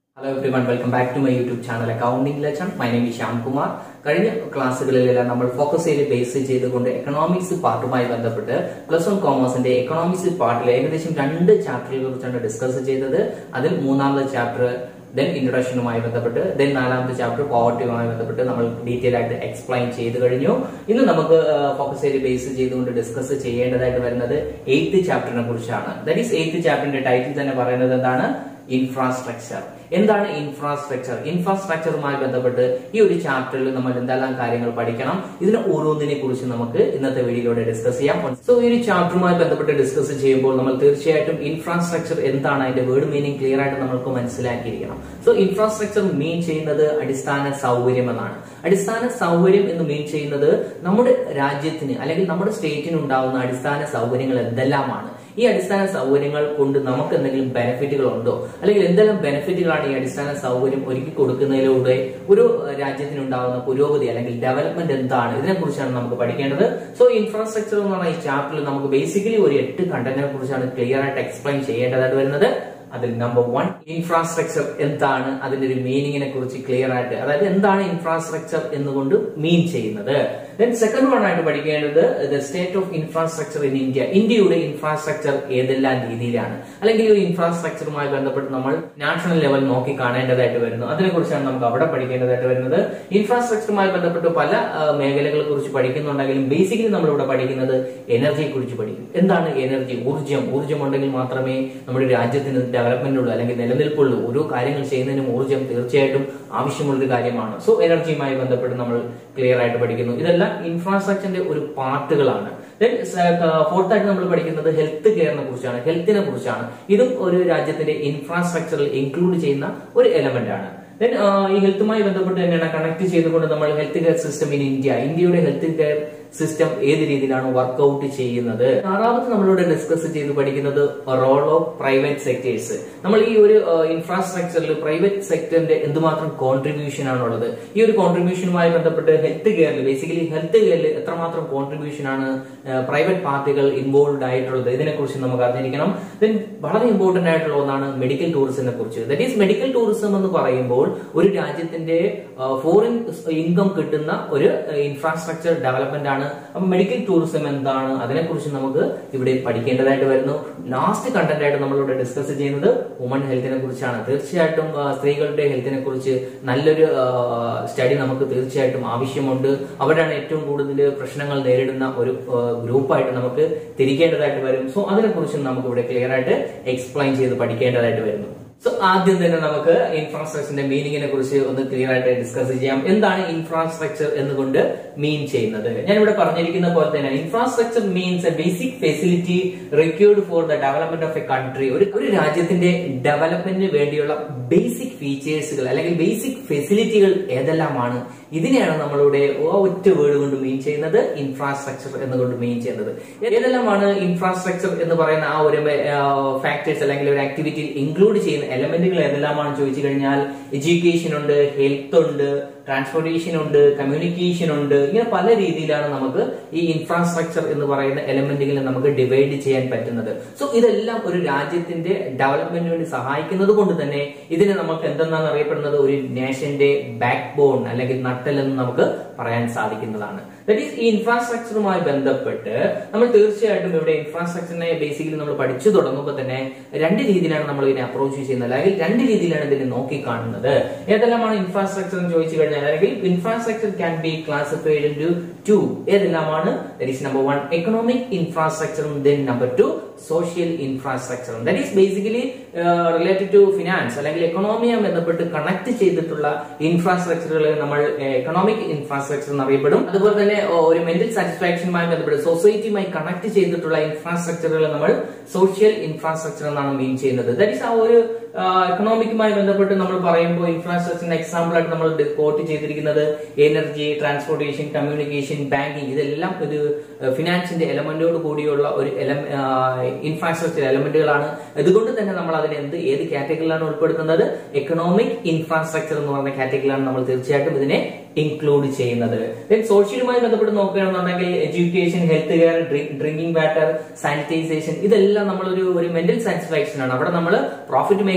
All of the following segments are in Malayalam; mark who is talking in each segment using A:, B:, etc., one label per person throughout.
A: hello everyone welcome back to my YouTube channel accounting lesson my name Shyam Kumar കഴിഞ്ഞ ക്ലാസ്സുകളിലെല്ലാം നമ്മൾ ഫോക്കസ് ചെയ്ത് ബേസ് ചെയ്തുകൊണ്ട് എക്കണോമിക്സ് പാർട്ടുമായി ബന്ധപ്പെട്ട് പ്ലസ് വൺ കോമേഴ്സിന്റെ എക്കണോമിക്സ് പാർട്ടിൽ ഏകദേശം രണ്ട് ചാപ്റ്ററുകളെ കുറിച്ചാണ് ഡിസ്കസ് ചെയ്തത് അതിൽ മൂന്നാമത്തെ ചാപ്റ്റർ ദെൻ ഇൻട്രൊഡക്ഷനുമായി ബന്ധപ്പെട്ട് ദെൻ നാലാമത്തെ ചാപ്റ്റർ പോവർട്ടിയുമായി ബന്ധപ്പെട്ട് നമ്മൾ ഡീറ്റെയിൽ ആയിട്ട് എക്സ്പ്ലെയിൻ ചെയ്ത് കഴിഞ്ഞു ഇന്ന് നമുക്ക് ഫോക്കസ് ചെയ്ത് ബേസ് ചെയ്തുകൊണ്ട് ഡിസ്കസ് ചെയ്യേണ്ടതായിട്ട് വരുന്നത് എയ്ത്ത് ചാപ്റ്ററിനെ കുറിച്ചാണ് ദാറ്റ് ഈസ് എയ്ത്ത് ചാപ്റ്ററിന്റെ ടൈറ്റിൽ തന്നെ പറയുന്നത് എന്താണ് ഇൻഫ്രാസ്ട്രക്ചർ എന്താണ് ഇൻഫ്രാസ്ട്രക്ചർ ഇൻഫ്രാസ്ട്രക്ചറുമായി ബന്ധപ്പെട്ട് ഈ ഒരു ചാപ്റ്ററിൽ നമ്മൾ എന്തെല്ലാം കാര്യങ്ങൾ പഠിക്കണം ഇതിന് ഓരോന്നിനെ കുറിച്ച് നമുക്ക് ഇന്നത്തെ വീഡിയോയിലൂടെ ഡിസ്കസ് ചെയ്യാം സോ ഈ ഒരു ചാപ്റ്ററുമായി ബന്ധപ്പെട്ട് ഡിസ്കസ് ചെയ്യുമ്പോൾ നമ്മൾ തീർച്ചയായിട്ടും ഇൻഫ്രാസ്ട്രക്ചർ എന്താണ് അതിന്റെ വേർഡ് മീനിങ് ക്ലിയർ ആയിട്ട് നമുക്ക് മനസ്സിലാക്കിയിരിക്കണം സോ ഇൻഫ്രാസ്ട്രക്ചർ മീൻ ചെയ്യുന്നത് അടിസ്ഥാന സൗകര്യം എന്നാണ് അടിസ്ഥാന സൗകര്യം എന്ന് മീൻ ചെയ്യുന്നത് നമ്മുടെ രാജ്യത്തിന് അല്ലെങ്കിൽ നമ്മുടെ സ്റ്റേറ്റിന് ഉണ്ടാവുന്ന അടിസ്ഥാന സൗകര്യങ്ങൾ എന്തെല്ലാമാണ് ഈ അടിസ്ഥാന സൗകര്യങ്ങൾ കൊണ്ട് നമുക്ക് എന്തെങ്കിലും ബെനിഫിറ്റുകൾ ഉണ്ടോ അല്ലെങ്കിൽ എന്തെല്ലാം ബെനിഫിറ്റുകളാണ് ഈ അടിസ്ഥാന സൗകര്യം ഒരുക്കി കൊടുക്കുന്നതിലൂടെ ഒരു രാജ്യത്തിന് ഉണ്ടാകുന്ന പുരോഗതി അല്ലെങ്കിൽ ഡെവലപ്മെന്റ് എന്താണ് ഇതിനെ കുറിച്ചാണ് നമുക്ക് പഠിക്കേണ്ടത് സോ ഇൻഫ്രാസ്ട്രക്ചർ എന്ന് പറഞ്ഞ ഈ ചാപ്റ്ററിൽ നമുക്ക് ബേസിക്കലി ഒരു എട്ട് കണ്ടന്റിനെ കുറിച്ചാണ് ക്ലിയർ ആയിട്ട് എക്സ്പ്ലെയിൻ ചെയ്യേണ്ടതായിട്ട് വരുന്നത് അതിൽ നമ്പർ വൺ ഇൻഫ്രാസ്ട്രക്ചർ എന്താണ് അതിന്റെ ഒരു മീനിങ്ങിനെ കുറിച്ച് ക്ലിയർ ആയിട്ട് അതായത് എന്താണ് ഇൻഫ്രാസ്ട്രക്ചർ എന്നുകൊണ്ട് മീൻ ചെയ്യുന്നത് ദെൻ സെക്കൻഡ് വൺ ആയിട്ട് പഠിക്കേണ്ടത് the state of infrastructure in India ഇന്ത്യയുടെ ഇൻഫ്രാസ്ട്രക്ചർ ഏതെല്ലാം രീതിയിലാണ് അല്ലെങ്കിൽ ഒരു ഇൻഫ്രാസ്ട്രക്ചറുമായി ബന്ധപ്പെട്ട് നമ്മൾ നാഷണൽ ലെവൽ നോക്കി കാണേണ്ടതായിട്ട് വരുന്നു അതിനെക്കുറിച്ചാണ് നമുക്ക് അവിടെ പഠിക്കേണ്ടതായിട്ട് വരുന്നത് ഇൻഫ്രാസ്ട്രക്ചറുമായി ബന്ധപ്പെട്ട് പല മേഖലകളെ കുറിച്ച് പഠിക്കുന്നുണ്ടെങ്കിലും ബേസിക്കലി നമ്മൾ ഇവിടെ പഠിക്കുന്നത് എനർജിയെ കുറിച്ച് പഠിക്കും എന്താണ് എനർജി ഊർജ്ജം ഊർജ്ജം ഉണ്ടെങ്കിൽ മാത്രമേ നമ്മുടെ രാജ്യത്തിന് ഡെവലപ്മെന്റ് ഉള്ളൂ അല്ലെങ്കിൽ നിലനിൽപ്പുള്ളൂ ഓരോ കാര്യങ്ങൾ ചെയ്യുന്നതിനും ഊർജ്ജം തീർച്ചയായിട്ടും ആവശ്യമുള്ളൊരു കാര്യമാണ് സോ എനർജിയുമായി ബന്ധപ്പെട്ട് നമ്മൾ ക്ലിയർ ആയിട്ട് പഠിക്കുന്നു ഇതെല്ലാം ഇൻഫ്രാസ്ട്രക്ചറിന്റെ ഒരു പാർട്ടുകളാണ് ദെൻ ഫോർത്ത് ആയിട്ട് നമ്മൾ പഠിക്കുന്നത് ഹെൽത്ത് കെയറിനെ കുറിച്ചാണ് ഹെൽത്തിനെ കുറിച്ചാണ് ഇതും ഒരു രാജ്യത്തിന്റെ ഇൻഫ്രാസ്ട്രക്ചറിൽ ഇൻക്ലൂഡ് ചെയ്യുന്ന ഒരു എലമെന്റ് ആണ് ദെൻ ഈ ഹെൽത്തുമായി ബന്ധപ്പെട്ട് തന്നെയാണ് കണക്ട് ചെയ്തുകൊണ്ട് നമ്മൾ health care system in India ഇന്ത്യയുടെ ഹെൽത്ത് കെയർ സിസ്റ്റം ഏത് രീതിയിലാണ് വർക്ക്ഔട്ട് ചെയ്യുന്നത് ആറാമത് നമ്മളിവിടെ ഡിസ്കസ് ചെയ്ത് പഠിക്കുന്നത് റോൾ ഓഫ് പ്രൈവറ്റ് സെക്ടേഴ്സ് നമ്മൾ ഈ ഒരു ഇൻഫ്രാസ്ട്രക്ചറിൽ പ്രൈവറ്റ് സെക്ടറിന്റെ എന്തുമാത്രം കോൺട്രിബ്യൂഷൻ ആണുള്ളത് ഈ ഒരു കോൺട്രിബ്യൂഷനുമായി ബന്ധപ്പെട്ട് ഹെൽത്ത് കെയറിൽ ബേസിക്കലി ഹെൽത്ത് കെയറിൽ എത്രമാത്രം കോൺട്രിബ്യൂഷൻ ആണ് പ്രൈവറ്റ് പാർട്ടികൾ ഇൻവോൾവ് ആയിട്ടുള്ളത് ഇതിനെക്കുറിച്ച് നമുക്ക് അറിഞ്ഞിരിക്കണം ദെൻ വളരെ ഇമ്പോർട്ടന്റ് ആയിട്ടുള്ള ഒന്നാണ് മെഡിക്കൽ ടൂറിസത്തിനെ കുറിച്ച് ദറ്റ് ഈസ് മെഡിക്കൽ ടൂറിസം എന്ന് പറയുമ്പോൾ ഒരു രാജ്യത്തിന്റെ ഫോറിൻ ഇൻകം കിട്ടുന്ന ഒരു ഇൻഫ്രാസ്ട്രക്ചർ ഡെവലപ്മെന്റ് ആണ് അപ്പൊ മെഡിക്കൽ ടൂറിസം എന്താണ് അതിനെക്കുറിച്ച് നമുക്ക് ഇവിടെ പഠിക്കേണ്ടതായിട്ട് വരുന്നു ലാസ്റ്റ് കണ്ടന്റ് ആയിട്ട് നമ്മളിവിടെ ഡിസ്കസ് ചെയ്യുന്നത് വുമൺ ഹെൽത്തിനെ കുറിച്ചാണ് തീർച്ചയായിട്ടും സ്ത്രീകളുടെ ഹെൽത്തിനെ കുറിച്ച് നല്ലൊരു സ്റ്റഡി നമുക്ക് തീർച്ചയായിട്ടും ആവശ്യമുണ്ട് അവരാണ് ഏറ്റവും കൂടുതൽ പ്രശ്നങ്ങൾ നേരിടുന്ന ഒരു ഗ്രൂപ്പായിട്ട് നമുക്ക് തിരിക്കേണ്ടതായിട്ട് വരും സോ അതിനെക്കുറിച്ചും നമുക്ക് ഇവിടെ ക്ലിയർ ആയിട്ട് എക്സ്പ്ലെയിൻ ചെയ്ത് പഠിക്കേണ്ടതായിട്ട് വരുന്നു സോ ആദ്യം തന്നെ നമുക്ക് ഇൻഫ്രാസ്ട്രക്ചറിന്റെ മീനിങ്ങിനെ കുറിച്ച് ഒന്ന് ക്ലിയർ ആയിട്ട് ഡിസ്കസ് ചെയ്യാം എന്താണ് ഇൻഫ്രാസ്ട്രക്ചർ എന്നുകൊണ്ട് മീൻ ചെയ്യുന്നത് ഞാൻ ഇവിടെ പറഞ്ഞിരിക്കുന്ന പോലെ തന്നെ infrastructure means a basic facility required for the development of a country ഒരു ഒരു രാജ്യത്തിന്റെ ഡെവലപ്മെന്റിന് വേണ്ടിയുള്ള ബേസിക് ഫീച്ചേഴ്സുകൾ അല്ലെങ്കിൽ ബേസിക് ഫെസിലിറ്റികൾ ഏതെല്ലാമാണ് ഇതിനെയാണ് നമ്മളിവിടെ ഒറ്റ വേർഡ് കൊണ്ട് മീൻ ചെയ്യുന്നത് ഇൻഫ്രാസ്ട്രക്ചർ എന്നുകൊണ്ട് മീൻ ചെയ്യുന്നത് ഏതെല്ലാമാണ് ഇൻഫ്രാസ്ട്രക്ചർ എന്ന് പറയുന്ന ആ ഒരു ഫാക്ടേഴ്സ് അല്ലെങ്കിൽ ഒരു ആക്ടിവിറ്റിയിൽ ഇൻക്ലൂഡ് ചെയ്യുന്ന എലമെന്റുകൾ ഏതെല്ലാമാണ് ചോദിച്ചു കഴിഞ്ഞാൽ എഡ്യൂക്കേഷൻ ഉണ്ട് ഹെൽത്ത് ഉണ്ട് ട്രാൻസ്പോർട്ടേഷൻ ഉണ്ട് കമ്മ്യൂണിക്കേഷൻ ഉണ്ട് ഇങ്ങനെ പല രീതിയിലാണ് നമുക്ക് ഈ ഇൻഫ്രാസ്ട്രക്ചർ എന്ന് പറയുന്ന എലമെന്റുകൾ നമുക്ക് ഡിവൈഡ് ചെയ്യാൻ പറ്റുന്നത് സോ ഇതെല്ലാം ഒരു രാജ്യത്തിന്റെ ഡെവലപ്മെന്റിന് വേണ്ടി സഹായിക്കുന്നത് കൊണ്ട് തന്നെ ഇതിനെ നമുക്ക് എന്തെന്നാണ് അറിയപ്പെടുന്നത് ഒരു നേഷന്റെ ബാക്ക് ബോൺ അല്ലെങ്കിൽ നട്ടൽ എന്ന് നമുക്ക് പറയാൻ സാധിക്കുന്നതാണ് ദറ്റ് ഈസ് ഈ ഇൻഫ്രാസ്ട്രക്ചറുമായി ബന്ധപ്പെട്ട് നമ്മൾ തീർച്ചയായിട്ടും ഇവിടെ ഇൻഫ്രാസ്ട്രക്ചറിനെ ബേസിക്കലി നമ്മൾ പഠിച്ചു തുടങ്ങുമ്പോൾ തന്നെ രണ്ട് രീതിയിലാണ് നമ്മൾ ഇതിനെ അപ്രോച്ച് ചെയ്യുന്നത് അല്ലെങ്കിൽ രണ്ട് രീതിയിലാണ് ഇതിനെ നോക്കി കാണുന്നത് ഏതെല്ലാമാണ് ഇൻഫ്രാസ്ട്രക്ചർ എന്ന് ചോദിച്ചു കഴിഞ്ഞാൽ അല്ലെങ്കിൽ infrastructure can be classified in two ഏതെല്ലാമാണ് that is number one economic ഇൻഫ്രാസ്ട്രക്ചറും ദെൻ നമ്പർ ടു സോഷ്യൽ ഇൻഫ്രാസ്ട്രക്ചറും that is basically related to finance അല്ലെങ്കിൽ എക്കണോമിയുമായി ബന്ധപ്പെട്ട് കണക്ട് ചെയ്തിട്ടുള്ള ഇൻഫ്രാസ്ട്രക്ചറുകൾ നമ്മൾ എക്കണോമിക് ഇൻഫ്രാസ്ട്രക്ചർ എന്നറിയപ്പെടും അതുപോലെ തന്നെ ഒരു മെന്റൽ സാറ്റിസ്ഫാക്ഷനുമായി ബന്ധപ്പെട്ട് സൊസൈറ്റിയുമായി കണക്ട് ചെയ്തിട്ടുള്ള ഇൻഫ്രാസ്ട്രക്ചറുകൾ നമ്മൾ സോഷ്യൽ ഇൻഫ്രാസ്ട്രക്ചർ എന്നാണ് മീൻ ചെയ്യുന്നത് ദറ്റ് ഈസ് ആ ഒരു എക്കണോമിക്കുമായി ബന്ധപ്പെട്ട് നമ്മൾ പറയുമ്പോൾ ഇൻഫ്രാസ്ട്രക്ചറിന്റെ എക്സാമ്പിൾ ആയിട്ട് നമ്മൾ കോട്ട് ചെയ്തിരിക്കുന്നത് എനർജി ട്രാൻസ്പോർട്ടേഷൻ കമ്മ്യൂണിക്കേഷൻ ബാങ്കിങ് ഇതെല്ലാം ഒരു ഫിനാൻസിന്റെ എലമെന്റോട് കൂടിയുള്ള ഒരു ഇൻഫ്രാസ്ട്രക്ചർ എലമെന്റുകളാണ് അതുകൊണ്ട് തന്നെ നമ്മൾ അതിനെ എന്ത് ഏത് കാറ്റഗറിയിലാണ് ഉൾപ്പെടുത്തുന്നത് എക്കണോമിക് ഇൻഫ്രാസ്ട്രക്ചർ എന്ന് പറഞ്ഞ കാറ്റഗറിയിലാണ് നമ്മൾ തീർച്ചയായിട്ടും ഇതിനെ ഇൻക്ലൂഡ് ചെയ്യുന്നത് ദെൻ സോഷ്യലുമായി ബന്ധപ്പെട്ട് നോക്കുകയാണെന്നുണ്ടെങ്കിൽ education health care drinking water sanitization ഇതെല്ലാം നമ്മളൊരു ഒരു മെന്റൽ സാറ്റിസ്ഫാക്ഷൻ ആണ് അവിടെ നമ്മൾ പ്രോഫിറ്റ് മേക്ക്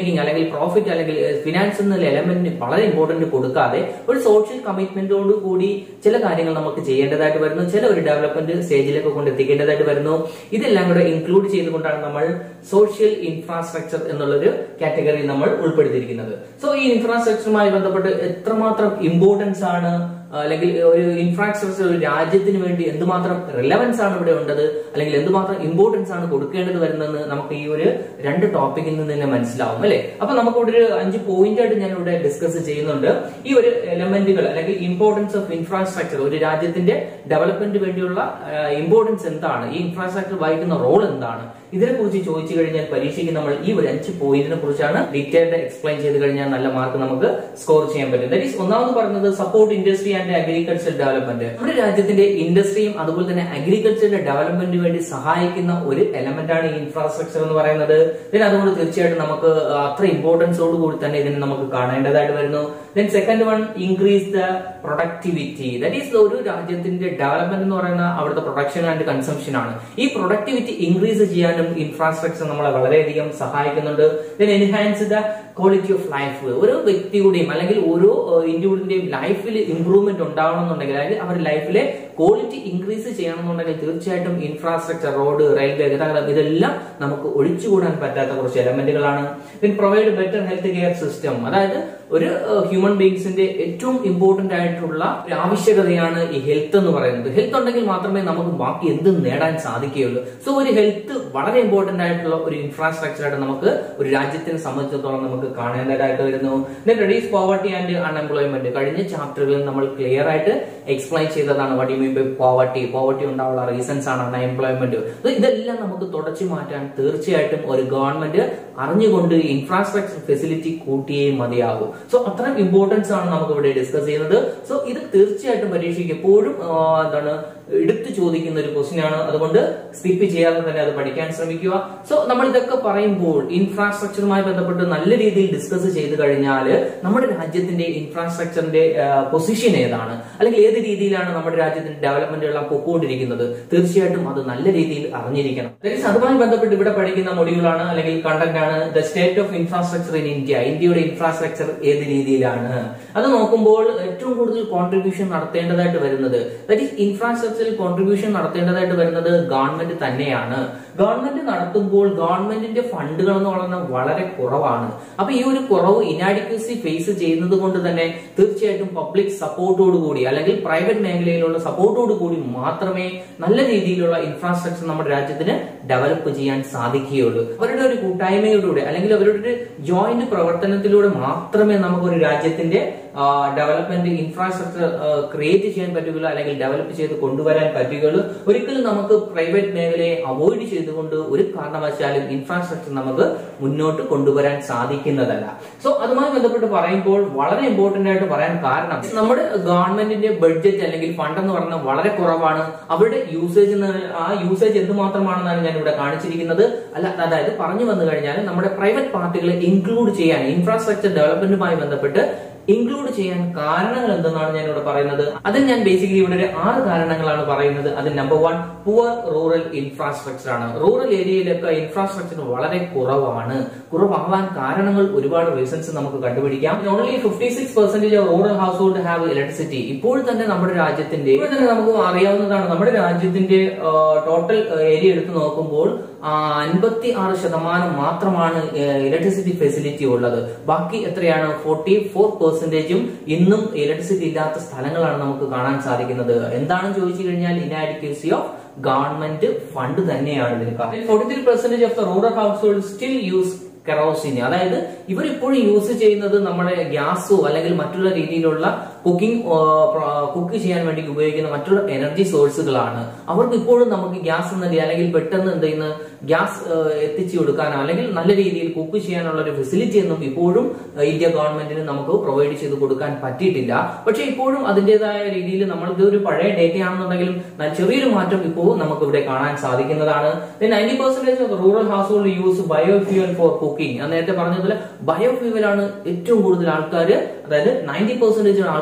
A: മേക്കിംഗ് അല്ലെങ്കിൽ പ്രോഫിറ്റ് അല്ലെങ്കിൽ ഫിനാൻസ് എന്ന എലമെന്റിന് വളരെ ഇമ്പോർട്ടന്റ് കൊടുക്കാതെ ഒരു സോഷ്യൽ കമ്മിറ്റ്മെന്റോട് കൂടി ചില കാര്യങ്ങൾ നമുക്ക് ചെയ്യേണ്ടതായിട്ട് വരുന്നു ചില ഒരു ഡെവലപ്മെന്റ് സ്റ്റേജിലേക്ക് കൊണ്ട് എത്തിക്കേണ്ടതായിട്ട് വരുന്നു ഇതെല്ലാം കൂടെ ഇൻക്ലൂഡ് ചെയ്തുകൊണ്ടാണ് നമ്മൾ സോഷ്യൽ ഇൻഫ്രാസ്ട്രക്ചർ എന്നുള്ളൊരു കാറ്റഗറി നമ്മൾ ഉൾപ്പെടുത്തിയിരിക്കുന്നത് സോ ഈ ഇൻഫ്രാസ്ട്രക്ചറുമായി ബന്ധപ്പെട്ട് എത്രമാത്രം ഇമ്പോർട്ടൻസ് ആണ് അല്ലെങ്കിൽ ഒരു ഇൻഫ്രാസ്ട്രക്ചർ ഒരു രാജ്യത്തിന് വേണ്ടി എന്തുമാത്രം റിലവൻസ് ആണ് ഇവിടെ ഉണ്ടത് അല്ലെങ്കിൽ എന്തുമാത്രം ഇമ്പോർട്ടൻസ് ആണ് കൊടുക്കേണ്ടത് വരുന്നതെന്ന് നമുക്ക് ഈ ഒരു രണ്ട് ടോപ്പിക്കിൽ നിന്ന് തന്നെ മനസ്സിലാവും അല്ലെ അപ്പൊ നമുക്ക് ഇവിടെ ഒരു അഞ്ച് പോയിന്റ് ആയിട്ട് ഞാൻ ഇവിടെ ഡിസ്കസ് ചെയ്യുന്നുണ്ട് ഈ ഒരു എലമെന്റുകൾ അല്ലെങ്കിൽ ഇമ്പോർട്ടൻസ് ഓഫ് ഇൻഫ്രാസ്ട്രക്ചർ ഒരു രാജ്യത്തിന്റെ ഡെവലപ്മെന്റ് വേണ്ടിയുള്ള ഇമ്പോർട്ടൻസ് എന്താണ് ഈ ഇൻഫ്രാസ്ട്രക്ചർ വഹിക്കുന്ന റോൾ എന്താണ് ഇതിനെ കുറിച്ച് ചോദിച്ചു കഴിഞ്ഞാൽ പരീക്ഷയ്ക്ക് നമ്മൾ ഈ ഒരു അഞ്ച് പോയിന്റിനെ കുറിച്ചാണ് ഡീറ്റെയിൽഡ് എക്സ്പ്ലെയിൻ ചെയ്ത് കഴിഞ്ഞാൽ നല്ല മാർക്ക് നമുക്ക് സ്കോർ ചെയ്യാൻ പറ്റും ദാറ്റ് ഈസ് ഒന്നാമത് പറഞ്ഞത് support industry and agriculture development നമ്മുടെ രാജ്യത്തിന്റെ ഇൻഡസ്ട്രിയും അതുപോലെ തന്നെ അഗ്രികൾച്ചറിന്റെ ഡെവലപ്മെന്റിന് വേണ്ടി സഹായിക്കുന്ന ഒരു എലമെന്റ് ആണ് ഈ ഇൻഫ്രാസ്ട്രക്ചർ എന്ന് പറയുന്നത് then അതുകൊണ്ട് തീർച്ചയായിട്ടും നമുക്ക് അത്ര ഇമ്പോർട്ടൻസോട് കൂടി തന്നെ ഇതിനെ നമുക്ക് കാണേണ്ടതായിട്ട് വരുന്നു then second one increase the productivity that is ഒരു രാജ്യത്തിന്റെ ഡെവലപ്മെന്റ് എന്ന് പറയുന്ന അവിടുത്തെ പ്രൊഡക്ഷൻ ആൻഡ് കൺസംഷൻ ആണ് ഈ പ്രൊഡക്ടിവിറ്റി ഇൻക്രീസ് ചെയ്യാനും ഇൻഫ്രാസ്ട്രക്ചർ നമ്മളെ വളരെയധികം സഹായിക്കുന്നുണ്ട് then enhance the quality of life ഓരോ വ്യക്തിയുടെയും അല്ലെങ്കിൽ ഓരോ ഇൻഡിവിജ്വലിന്റെയും ലൈഫിൽ ഇംപ്രൂവ്മെന്റ് ഉണ്ടാവണമെന്നുണ്ടെങ്കിൽ അതായത് അവരുടെ ലൈഫിലെ ക്വാളിറ്റി ഇൻക്രീസ് ചെയ്യണമെന്നുണ്ടെങ്കിൽ തീർച്ചയായിട്ടും ഇൻഫ്രാസ്ട്രക്ചർ റോഡ് റെയിൽവേ ഗതാഗതം ഇതെല്ലാം നമുക്ക് ഒഴിച്ചുകൂടാൻ പറ്റാത്ത കുറച്ച് എലമെന്റുകളാണ് പിന്നെ provide better health care system അതായത് ഒരു ഹ്യൂമൻ ബീങ്സിന്റെ ഏറ്റവും ഇമ്പോർട്ടന്റ് ആയിട്ടുള്ള ഒരു ആവശ്യകതയാണ് ഈ ഹെൽത്ത് എന്ന് പറയുന്നത് ഹെൽത്ത് ഉണ്ടെങ്കിൽ മാത്രമേ നമുക്ക് ബാക്കി എന്തും നേടാൻ സാധിക്കുകയുള്ളൂ സോ ഒരു ഹെൽത്ത് വളരെ ഇമ്പോർട്ടന്റ് ആയിട്ടുള്ള ഒരു ഇൻഫ്രാസ്ട്രക്ചർ ആയിട്ട് നമുക്ക് ഒരു രാജ്യത്തിനെ സംബന്ധിച്ചിടത്തോളം നമുക്ക് കാണേണ്ടതായിട്ട് വരുന്നു then reduce poverty and unemployment കഴിഞ്ഞ ചാപ്റ്ററുകളിൽ നമ്മൾ ക്ലിയർ ആയിട്ട് എക്സ്പ്ലെയിൻ ചെയ്തതാണ് വടി മീൻ ബൈ പോവർട്ടി പോവർട്ടി ഉണ്ടാവുള്ള റീസൺസ് ആണ് അൺഎംപ്ലോയ്മെന്റ് ഇതെല്ലാം നമുക്ക് തുടച്ചു മാറ്റാൻ തീർച്ചയായിട്ടും ഒരു ഗവൺമെന്റ് അറിഞ്ഞുകൊണ്ട് ഇൻഫ്രാസ്ട്രക്ചർ ഫെസിലിറ്റി കൂട്ടിയേ മതിയാകൂ സോ അത്രയും ഇമ്പോർട്ടൻസ് ആണ് നമുക്ക് ഇവിടെ ഡിസ്കസ് ചെയ്യുന്നത് സോ ഇത് തീർച്ചയായിട്ടും പരീക്ഷയ്ക്ക് എപ്പോഴും ആ, എന്താണ് എടുത്തു ചോദിക്കുന്ന ഒരു ക്വസ്റ്റ്യൻ ആണ് അതുകൊണ്ട് സ്കിപ്പ് ചെയ്യാതെ തന്നെ അത് പഠിക്കാൻ ശ്രമിക്കുക സോ നമ്മൾ ഇതൊക്കെ പറയുമ്പോൾ ഇൻഫ്രാസ്ട്രക്ചറുമായി ബന്ധപ്പെട്ട് നല്ല രീതിയിൽ ഡിസ്കസ് ചെയ്ത് കഴിഞ്ഞാൽ നമ്മുടെ രാജ്യത്തിന്റെ ഇൻഫ്രാസ്ട്രക്ചറിന്റെ പൊസിഷൻ ഏതാണ് അല്ലെങ്കിൽ ഏത് രീതിയിലാണ് നമ്മുടെ രാജ്യത്തിന്റെ ഡെവലപ്മെന്റ് എല്ലാം പൊക്കോണ്ടിരിക്കുന്നത് തീർച്ചയായിട്ടും അത് നല്ല രീതിയിൽ അറിഞ്ഞിരിക്കണം That is, അതുമായി ബന്ധപ്പെട്ട് ഇവിടെ പഠിക്കുന്ന മൊഡ്യൂളാണ് അല്ലെങ്കിൽ കണ്ടന്റ് ആണ് the state of infrastructure in India ഇന്ത്യയുടെ ഇൻഫ്രാസ്ട്രക്ചർ ഏത് രീതിയിലാണ് അത് നോക്കുമ്പോൾ ഏറ്റവും കൂടുതൽ കോൺട്രിബ്യൂഷൻ നടത്തേണ്ടതായിട്ട് വരുന്നത് ദാറ്റ് ഈസ് ഇൻഫ്രാസ്ട്രക്ചറിൽ കോൺട്രിബ്യൂഷൻ നടത്തേണ്ടതായിട്ട് വരുന്നത് ഗവൺമെന്റ് തന്നെയാണ് ഗവൺമെന്റ് നടത്തുമ്പോൾ ഗവൺമെന്റിന്റെ ഫണ്ടുകൾ എന്ന് പറയുന്നത് വളരെ കുറവാണ് അപ്പൊ ഈ ഒരു കുറവ് ഇനാഡിക്വസി ഫേസ് ചെയ്യുന്നത് കൊണ്ട് തന്നെ തീർച്ചയായിട്ടും പബ്ലിക് സപ്പോർട്ടോട് കൂടി അല്ലെങ്കിൽ പ്രൈവറ്റ് മേഖലയിലുള്ള സപ്പോർട്ടോട് കൂടി മാത്രമേ നല്ല രീതിയിലുള്ള ഇൻഫ്രാസ്ട്രക്ചർ നമ്മുടെ രാജ്യത്തിന് ഡെവലപ്പ് ചെയ്യാൻ സാധിക്കുകയുള്ളൂ അവരുടെ ഒരു കൂട്ടായ്മയിലൂടെ അല്ലെങ്കിൽ അവരുടെ ഒരു ജോയിന്റ് പ്രവർത്തനത്തിലൂടെ മാത്രമേ നമുക്ക് ഒരു രാജ്യത്തിന്റെ ഡെവലപ്മെന്റ് ഇൻഫ്രാസ്ട്രക്ചർ ക്രിയേറ്റ് ചെയ്യാൻ പറ്റുകയുള്ളൂ അല്ലെങ്കിൽ ഡെവലപ്പ് ചെയ്ത് കൊണ്ടുവരാൻ പറ്റുകയുള്ളൂ ഒരിക്കലും നമുക്ക് പ്രൈവറ്റ് മേഖലയെ അവോയ്ഡ് ചെയ്തുകൊണ്ട് ഒരു കാരണവശാലും ഇൻഫ്രാസ്ട്രക്ചർ നമുക്ക് മുന്നോട്ട് കൊണ്ടുവരാൻ സാധിക്കുന്നതല്ല സോ അതുമായി ബന്ധപ്പെട്ട് പറയുമ്പോൾ വളരെ ഇമ്പോർട്ടന്റ് ആയിട്ട് പറയാൻ കാരണം നമ്മുടെ ഗവൺമെന്റിന്റെ ബഡ്ജറ്റ് അല്ലെങ്കിൽ ഫണ്ട് എന്ന് പറയുന്നത് വളരെ കുറവാണ് അവരുടെ യൂസേജ് ആ യൂസേജ് എന്തുമാത്രമാണെന്നാണ് ഞാൻ ഇവിടെ കാണിച്ചിരിക്കുന്നത് അല്ല അതായത് പറഞ്ഞു വന്നു കഴിഞ്ഞാൽ നമ്മുടെ പ്രൈവറ്റ് പാർട്ടികളെ ഇൻക്ലൂഡ് ചെയ്യാൻ ഇൻഫ്രാസ്ട്രക്ചർ ഡെവലപ്മെന്റുമായി ബന്ധപ്പെട്ട് ഇൻക്ലൂഡ് ചെയ്യാൻ കാരണങ്ങൾ എന്തെന്നാണ് ഞാൻ ഇവിടെ പറയുന്നത് അതിൽ ഞാൻ ബേസിക്കലി ഇവിടെ ഒരു ആറ് കാരണങ്ങളാണ് പറയുന്നത് അതിൽ number one poor rural infrastructure ആണ് റൂറൽ ഏരിയയിലൊക്കെ ഇൻഫ്രാസ്ട്രക്ചർ വളരെ കുറവാണ് കുറവാകാൻ കാരണങ്ങൾ ഒരുപാട് റീസൺസ് നമുക്ക് കണ്ടുപിടിക്കാം only fifty six percentage of rural household have electricity ഇപ്പോൾ തന്നെ നമ്മുടെ രാജ്യത്തിന്റെ ഇപ്പോൾ തന്നെ നമുക്ക് അറിയാവുന്നതാണ് നമ്മുടെ രാജ്യത്തിന്റെ ടോട്ടൽ ഏരിയ എടുത്ത് നോക്കുമ്പോൾ അൻപത്തി ആറ് ശതമാനം മാത്രമാണ് ഇലക്ട്രിസിറ്റി ഫെസിലിറ്റി ഉള്ളത് ബാക്കി എത്രയാണ് ഫോർട്ടി ഫോർ പെർസെന്റേജും ഇന്നും ഇലക്ട്രിസിറ്റി ഇല്ലാത്ത സ്ഥലങ്ങളാണ് നമുക്ക് കാണാൻ സാധിക്കുന്നത് എന്താണെന്ന് ചോദിച്ചു കഴിഞ്ഞാൽ ഇനാഡിക്വസി ഓഫ് ഗവൺമെന്റ് ഫണ്ട് തന്നെയാണ് ഇതിന് കാരണം forty three percentage of the rural household still use kerosene അതായത് ഇവർ ഇപ്പോഴും യൂസ് ചെയ്യുന്നത് നമ്മുടെ ഗ്യാസോ അല്ലെങ്കിൽ മറ്റുള്ള രീതിയിലുള്ള കുക്കിംഗ് കുക്ക് ചെയ്യാൻ വേണ്ടി ഉപയോഗിക്കുന്ന മറ്റുള്ള എനർജി സോഴ്സുകളാണ് അവർക്ക് ഇപ്പോഴും നമുക്ക് ഗ്യാസ് എന്ന രീതി അല്ലെങ്കിൽ പെട്ടെന്ന് എന്ത് ചെയ്യുന്ന ഗ്യാസ് എത്തിച്ചു കൊടുക്കാനോ അല്ലെങ്കിൽ നല്ല രീതിയിൽ കുക്ക് ചെയ്യാനുള്ള ഒരു ഫെസിലിറ്റി ഒന്നും ഇപ്പോഴും ഏഹ്, ഇന്ത്യ ഗവൺമെന്റിന് നമുക്ക് പ്രൊവൈഡ് ചെയ്ത് കൊടുക്കാൻ പറ്റിയിട്ടില്ല പക്ഷെ ഇപ്പോഴും അതിന്റേതായ രീതിയിൽ നമ്മൾക്ക് ഒരു പഴയ ഡേറ്റ ആണെന്നുണ്ടെങ്കിലും ന- ചെറിയൊരു മാറ്റം ഇപ്പോൾ നമുക്ക് ഇവിടെ കാണാൻ സാധിക്കുന്നതാണ് ninety percentage of rural household use biofuel for cooking ഞാൻ നേരത്തെ പറഞ്ഞതുപോലെ ബയോഫ്യൂവൽ ആണ് ഏറ്റവും കൂടുതൽ ആൾക്കാർ അതായത് നയൻറ്റി പെർസെന്റേജ് ആൾക്കാർ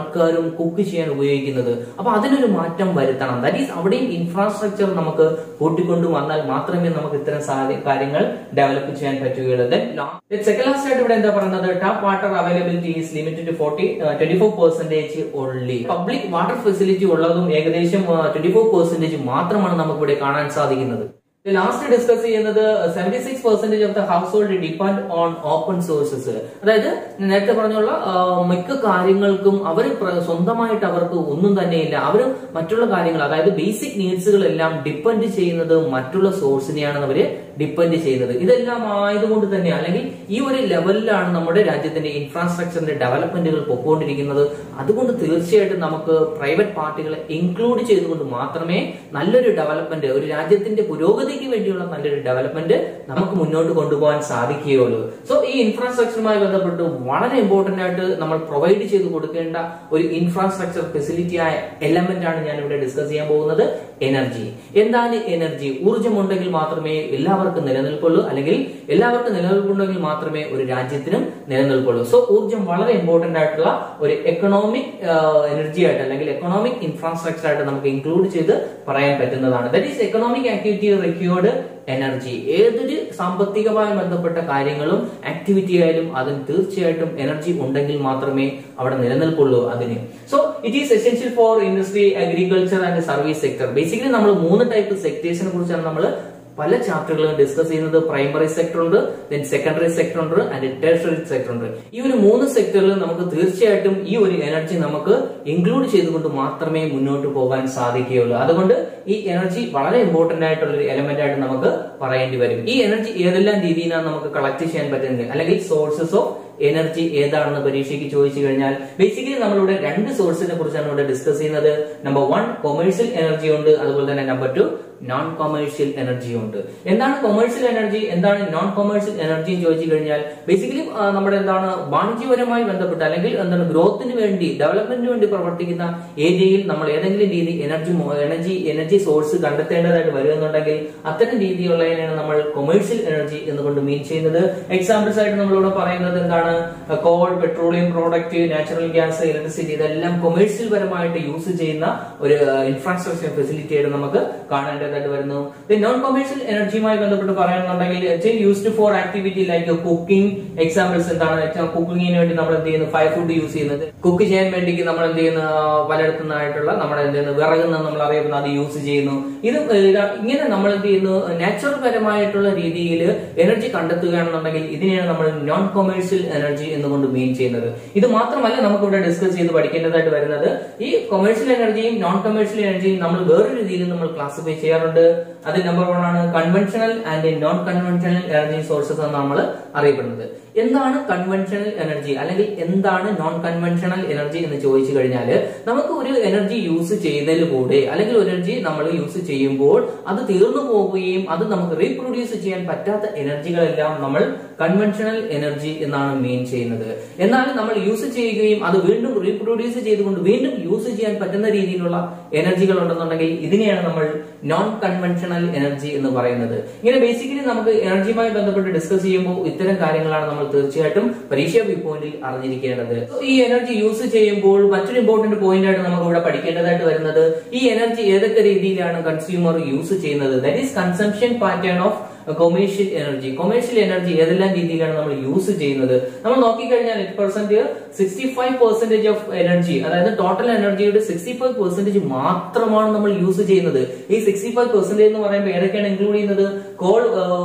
A: ആൾക്കാരും കുക്ക് ചെയ്യാൻ ഉപയോഗിക്കുന്നത് അപ്പൊ അതിനൊരു മാറ്റം വരുത്തണം ദാറ്റ് ഈസ് അവിടെയും ഇൻഫ്രാസ്ട്രക്ചർ നമുക്ക് കൂട്ടിക്കൊണ്ടു വന്നാൽ മാത്രമേ നമുക്ക് ഇത്തരം സാധ്യ- കാര്യങ്ങൾ ഡെവലപ്പ് ചെയ്യാൻ പറ്റുകയുള്ളൂ സെക്കൻഡ് ലാസ്റ്റ് ആയിട്ട് ഇവിടെ എന്താ പറയുന്നത് tap water availability is limited to forty twenty four percentage only public water facility ഉള്ളതും ഏകദേശം ട്വന്റി ഫോർ പെർസെന്റേജ് മാത്രമാണ് നമുക്ക് ഇവിടെ കാണാൻ സാധിക്കുന്നത് ലാസ്റ്റ് ഡിസ്കസ് ചെയ്യുന്നത് seventy six percentage of the household depend on open sources അതായത് നേരത്തെ പറഞ്ഞുള്ള ആ, മിക്ക കാര്യങ്ങൾക്കും അവർ സ്വന്തമായിട്ട് അവർക്ക് ഒന്നും തന്നെയില്ല അവർ മറ്റുള്ള കാര്യങ്ങൾ അതായത് ബേസിക് നീഡ്സുകളെല്ലാം ഡിപ്പെൻഡ് ചെയ്യുന്നത് മറ്റുള്ള സോഴ്സിനെയാണ് അവര് ഡിപ്പെൻഡ് ചെയ്യുന്നത് ഇതെല്ലാം ആയതുകൊണ്ട് തന്നെ അല്ലെങ്കിൽ ഈ ഒരു ലെവലിലാണ് നമ്മുടെ രാജ്യത്തിന്റെ ഇൻഫ്രാസ്ട്രക്ചറിന്റെ ഡെവലപ്മെന്റുകൾ പൊക്കോണ്ടിരിക്കുന്നത് അതുകൊണ്ട് തീർച്ചയായിട്ടും നമുക്ക് പ്രൈവറ്റ് പാർട്ടികളെ ഇൻക്ലൂഡ് ചെയ്തുകൊണ്ട് മാത്രമേ നല്ലൊരു ഡെവലപ്മെന്റ് ഒരു രാജ്യത്തിന്റെ പുരോഗതിക്ക് വേണ്ടിയുള്ള നല്ലൊരു ഡെവലപ്മെന്റ് നമുക്ക് മുന്നോട്ട് കൊണ്ടുപോകാൻ സാധിക്കുകയുള്ളൂ സോ ഈ ഇൻഫ്രാസ്ട്രക്ചറുമായി ബന്ധപ്പെട്ട് വളരെ ഇമ്പോർട്ടന്റ് ആയിട്ട് നമ്മൾ പ്രൊവൈഡ് ചെയ്ത് കൊടുക്കേണ്ട ഒരു ഇൻഫ്രാസ്ട്രക്ചർ ഫെസിലിറ്റി ആയ എലമെന്റ് ആണ് ഞാൻ ഇവിടെ ഡിസ്കസ് ചെയ്യാൻ പോകുന്നത് എനർജി എന്താണ് എനർജി ഊർജ്ജം ഉണ്ടെങ്കിൽ മാത്രമേ എല്ലാവർക്കും നിലനിൽക്കുള്ളൂ അല്ലെങ്കിൽ എല്ലാവർക്കും നിലനിൽപ്പുണ്ടെങ്കിൽ മാത്രമേ ഒരു രാജ്യത്തിനും നിലനിൽക്കുള്ളൂ സോ ഊർജ്ജം വളരെ ഇമ്പോർട്ടന്റ് ആയിട്ടുള്ള ഒരു എക്കണോമിക് എനർജി ആയിട്ട് അല്ലെങ്കിൽ എക്കണോമിക് ഇൻഫ്രാസ്ട്രക്ചർ ആയിട്ട് നമുക്ക് ഇൻക്ലൂഡ് ചെയ്ത് പറയാൻ പറ്റുന്നതാണ് that is economic activity required energy ഏതൊരു സാമ്പത്തികമായി ബന്ധപ്പെട്ട കാര്യങ്ങളും ആക്ടിവിറ്റി ആയാലും അതിന് തീർച്ചയായിട്ടും എനർജി ഉണ്ടെങ്കിൽ മാത്രമേ അവിടെ നിലനിൽക്കുള്ളൂ അതിന് so it is essential for industry agriculture and service sector basically നമ്മൾ മൂന്ന് ടൈപ്പ് സെക്ടേഴ്സിനെ കുറിച്ചാണ് നമ്മൾ പല ചാപ്റ്ററുകളും ഡിസ്കസ് ചെയ്യുന്നത് പ്രൈമറി സെക്ടർ ഉണ്ട് ദെൻ സെക്കൻഡറി സെക്ടർ ഉണ്ട് ആൻഡ് ടെറിഷറി സെക്ടർ ഉണ്ട് ഈ ഒരു മൂന്ന് സെക്ടറിൽ നമുക്ക് തീർച്ചയായിട്ടും ഈ ഒരു എനർജി നമുക്ക് ഇൻക്ലൂഡ് ചെയ്തുകൊണ്ട് മാത്രമേ മുന്നോട്ട് പോകാൻ സാധിക്കുകയുള്ളൂ അതുകൊണ്ട് ഈ എനർജി വളരെ ഇമ്പോർട്ടന്റ് ആയിട്ടുള്ള ഒരു എലമെന്റ് ആയിട്ട് നമുക്ക് പറയേണ്ടി വരും ഈ എനർജി ഏതെല്ലാം രീതിയിലാണ് നമുക്ക് കളക്ട് ചെയ്യാൻ പറ്റുന്നത് അല്ലെങ്കിൽ സോഴ്സസ് ഓഫ് എനർജി ഏതാണെന്ന് പരീക്ഷയ്ക്ക് ചോദിച്ചു കഴിഞ്ഞാൽ ബേസിക്കലി നമ്മളിവിടെ രണ്ട് സോഴ്സിനെ കുറിച്ചാണ് ഇവിടെ ഡിസ്കസ് ചെയ്യുന്നത് നമ്പർ വൺ കൊമേഴ്ഷ്യൽ എനർജി ഉണ്ട് അതുപോലെ തന്നെ number two non commercial energy ഉണ്ട് എന്താണ് കൊമേഴ്ഷ്യൽ എനർജി എന്താണ് നോൺ കൊമേഴ്ഷ്യൽ എനർജി എന്ന് ചോദിച്ചു കഴിഞ്ഞാൽ ബേസിക്കലി നമ്മുടെ എന്താണ് വാണിജ്യപരമായി ബന്ധപ്പെട്ട് അല്ലെങ്കിൽ എന്താണ് ഗ്രോത്തിന് വേണ്ടി ഡെവലപ്മെന്റിന് വേണ്ടി പ്രവർത്തിക്കുന്ന ഏരിയയിൽ നമ്മൾ ഏതെങ്കിലും രീതി എനർജി എനർജി എനർജി സോഴ്സ് കണ്ടെത്തേണ്ടതായിട്ട് വരുമെന്നുണ്ടെങ്കിൽ അത്തരം രീതിയുള്ളതിനാണ് നമ്മൾ കൊമേഴ്ഷ്യൽ എനർജി എന്നുകൊണ്ട് മീൻ ചെയ്യുന്നത് എക്സാമ്പിൾസ് ആയിട്ട് നമ്മളിവിടെ പറയുന്നത് എന്താണ് coal petroleum product natural gas electricity ഇതെല്ലാം കൊമേഴ്ഷ്യൽ പരമായിട്ട് യൂസ് ചെയ്യുന്ന ഒരു ഇൻഫ്രാസ്ട്രക്ചർ ഫെസിലിറ്റി ആയിട്ട് നമുക്ക് കാണേണ്ടതായിട്ട് വരുന്നു നോൺ കൊമേഴ്ഷ്യൽ എനർജിയുമായി ബന്ധപ്പെട്ട് പറയുകയാണെന്നുണ്ടെങ്കിൽ used for activity like cooking examples എന്താണ് കുക്കിങ്ങിന് വേണ്ടി നമ്മൾ എന്ത് ചെയ്യുന്നു ഫയർ ഫുഡ് യൂസ് ചെയ്യുന്നത് കുക്ക് ചെയ്യാൻ വേണ്ടി നമ്മൾ എന്ത് ചെയ്യുന്നു ആ, പലയിടത്തുനിന്നായിട്ടുള്ള നമ്മുടെ എന്ത് ചെയ്യുന്നു വിറകുന്ന നമ്മൾ അറിയുന്ന അത് യൂസ് ചെയ്യുന്നു ഇത് ഇതാ- ഇങ്ങനെ നമ്മൾ എന്ത് ചെയ്യുന്നു നാച്ചുറൽ പരമായിട്ടുള്ള രീതിയിൽ എനർജി കണ്ടെത്തുകയാണെന്നുണ്ടെങ്കിൽ ഇതിനെയാണ് നമ്മൾ നോൺ കൊമേഴ്ഷ്യൽ എനർജി എന്നുകൊണ്ട് മീൻ ചെയ്യുന്നത് ഇത് മാത്രമല്ല നമുക്ക് ഇവിടെ ഡിസ്കസ് ചെയ്ത് പഠിക്കേണ്ടതായിട്ട് വരുന്നത് ഈ കൊമേഴ്ഷ്യൽ എനർജിയും നോൺ കൊമേഴ്ഷ്യൽ എനർജിയും നമ്മൾ വേറൊരു രീതിയിൽ നമ്മൾ ക്ലാസിഫൈ ചെയ്യാറുണ്ട് അത് നമ്പർ വൺ ആണ് conventional and non conventional energy sources എന്ന് നമ്മൾ അറിയപ്പെടുന്നത് എന്താണ് കൺവെൻഷണൽ എനർജി അല്ലെങ്കിൽ എന്താണ് നോൺ കൺവെൻഷണൽ എനർജി എന്ന് ചോദിച്ചു കഴിഞ്ഞാൽ നമുക്ക് ഒരു എനർജി യൂസ് ചെയ്യുന്നതിലൂടെ അല്ലെങ്കിൽ ഒരു എനർജി നമ്മൾ യൂസ് ചെയ്യുമ്പോൾ അത് തീർന്നു പോവുകയും അത് നമുക്ക് റീപ്രൊഡ്യൂസ് ചെയ്യാൻ പറ്റാത്ത എനർജികളെല്ലാം നമ്മൾ കൺവെൻഷണൽ എനർജി എന്നാണ് മീൻ ചെയ്യുന്നത് എന്നാൽ നമ്മൾ യൂസ് ചെയ്യുകയും അത് വീണ്ടും റീപ്രൊഡ്യൂസ് ചെയ്തുകൊണ്ട് വീണ്ടും യൂസ് ചെയ്യാൻ പറ്റുന്ന രീതിയിലുള്ള എനർജികൾ ഉണ്ടെന്നുണ്ടെങ്കിൽ ഇതിനെയാണ് നമ്മൾ നോൺ കൺവെൻഷണൽ എനർജി എന്ന് പറയുന്നത് ഇങ്ങനെ ബേസിക്കലി നമുക്ക് എനർജിയുമായി ബന്ധപ്പെട്ട് ഡിസ്കസ് ചെയ്യുമ്പോൾ ഇത്തരം കാര്യങ്ങളാണ് നമ്മൾ തീർച്ചയായിട്ടും പരീക്ഷാ വ്യൂ പോയിന്റിൽ അറിഞ്ഞിരിക്കേണ്ടത് So, ഈ എനർജി യൂസ് ചെയ്യുമ്പോൾ മറ്റൊരു ഇമ്പോർട്ടന്റ് പോയിന്റ് ആയിട്ട് നമുക്ക് ഇവിടെ പഠിക്കേണ്ടതായിട്ട് വരുന്നത് ഈ എനർജി ഏതൊക്കെ രീതിയിലാണ് കൺസ്യൂമർ യൂസ് ചെയ്യുന്നത് that is consumption pattern of commercial energy commercial energy ഏതെല്ലാം രീതിയിലാണ് നമ്മൾ യൂസ് ചെയ്യുന്നത് നമ്മൾ നോക്കിക്കഴിഞ്ഞാൽ എട്ട് percent sixty five percentage of energy അതായത് ടോട്ടൽ എനർജിയുടെ സിക്സ്റ്റി ഫൈവ് പെർസെന്റേജ് മാത്രമാണ് നമ്മൾ യൂസ് ചെയ്യുന്നത് ഈ സിക്സ്റ്റി ഫൈവ് പെർസെന്റേജ് എന്ന് പറയുമ്പോൾ ഏതൊക്കെയാണ് ഇൻക്ലൂഡ് ചെയ്യുന്നത് കോൾ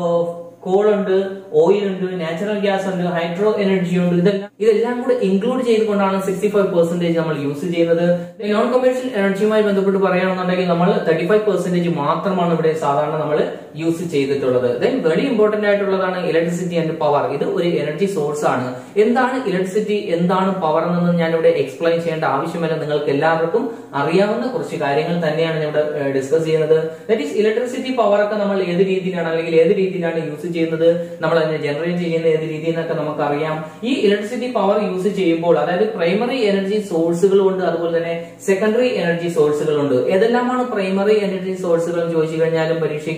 A: കോൾ ഉണ്ട് ഓയിൽ ഉണ്ട് നാച്ചുറൽ ഗ്യാസ് ഉണ്ട് ഹൈഡ്രോ എനർജി ഉണ്ട് ഇതെല്ലാം ഇതെല്ലാം കൂടെ ഇൻക്ലൂഡ് ചെയ്തുകൊണ്ടാണ് സിക്സ്റ്റി ഫൈവ് പെർസെന്റേജ് നമ്മൾ യൂസ് ചെയ്യുന്നത് നോൺ കൊമേഴ്ഷ്യൽ എനർജിയുമായി ബന്ധപ്പെട്ട് പറയുകയാണെന്നുണ്ടെങ്കിൽ നമ്മൾ തേർട്ടി ഫൈവ് പെർസെന്റേജ് മാത്രമാണ് ഇവിടെ സാധാരണ നമ്മൾ യൂസ് ചെയ്തിട്ടുള്ളത് ദെൻ വെരി ഇമ്പോർട്ടന്റ് ആയിട്ടുള്ളതാണ് ഇലക്ട്രിസിറ്റി ആൻഡ് പവർ ഇത് ഒരു എനർജി സോഴ്സ് ആണ് എന്താണ് ഇലക്ട്രിസിറ്റി എന്താണ് പവർ എന്നൊന്നും ഞാൻ ഇവിടെ എക്സ്പ്ലെയിൻ ചെയ്യേണ്ട ആവശ്യമില്ല നിങ്ങൾക്ക് എല്ലാവർക്കും അറിയാവുന്ന കുറച്ച് കാര്യങ്ങൾ തന്നെയാണ് ഞാൻ ഇവിടെ ഡിസ്കസ് ചെയ്യുന്നത് ദറ്റ് ഈസ് ഇലക്ട്രിസിറ്റി പവർ ഒക്കെ നമ്മൾ ഏത് രീതിയിലാണ് അല്ലെങ്കിൽ ഏത് രീതിയിലാണ് യൂസ് ചെയ്യുന്നത് നമ്മൾ അതിനെ ജനറേറ്റ് ചെയ്യുന്ന ഏത് രീതിയിൽ നിന്നൊക്കെ നമുക്കറിയാം ഈ ഇലക്ട്രിസിറ്റി പവർ യൂസ് ചെയ്യുമ്പോൾ അതായത് പ്രൈമറി എനർജി സോഴ്സുകളുണ്ട് അതുപോലെ തന്നെ സെക്കൻഡറി എനർജി സോഴ്സുകളുണ്ട് ഏതെല്ലാമാണ് പ്രൈമറി എനർജി സോഴ്സുകൾ എന്ന് ചോദിച്ചു കഴിഞ്ഞാലും പരീക്ഷയ്ക്ക്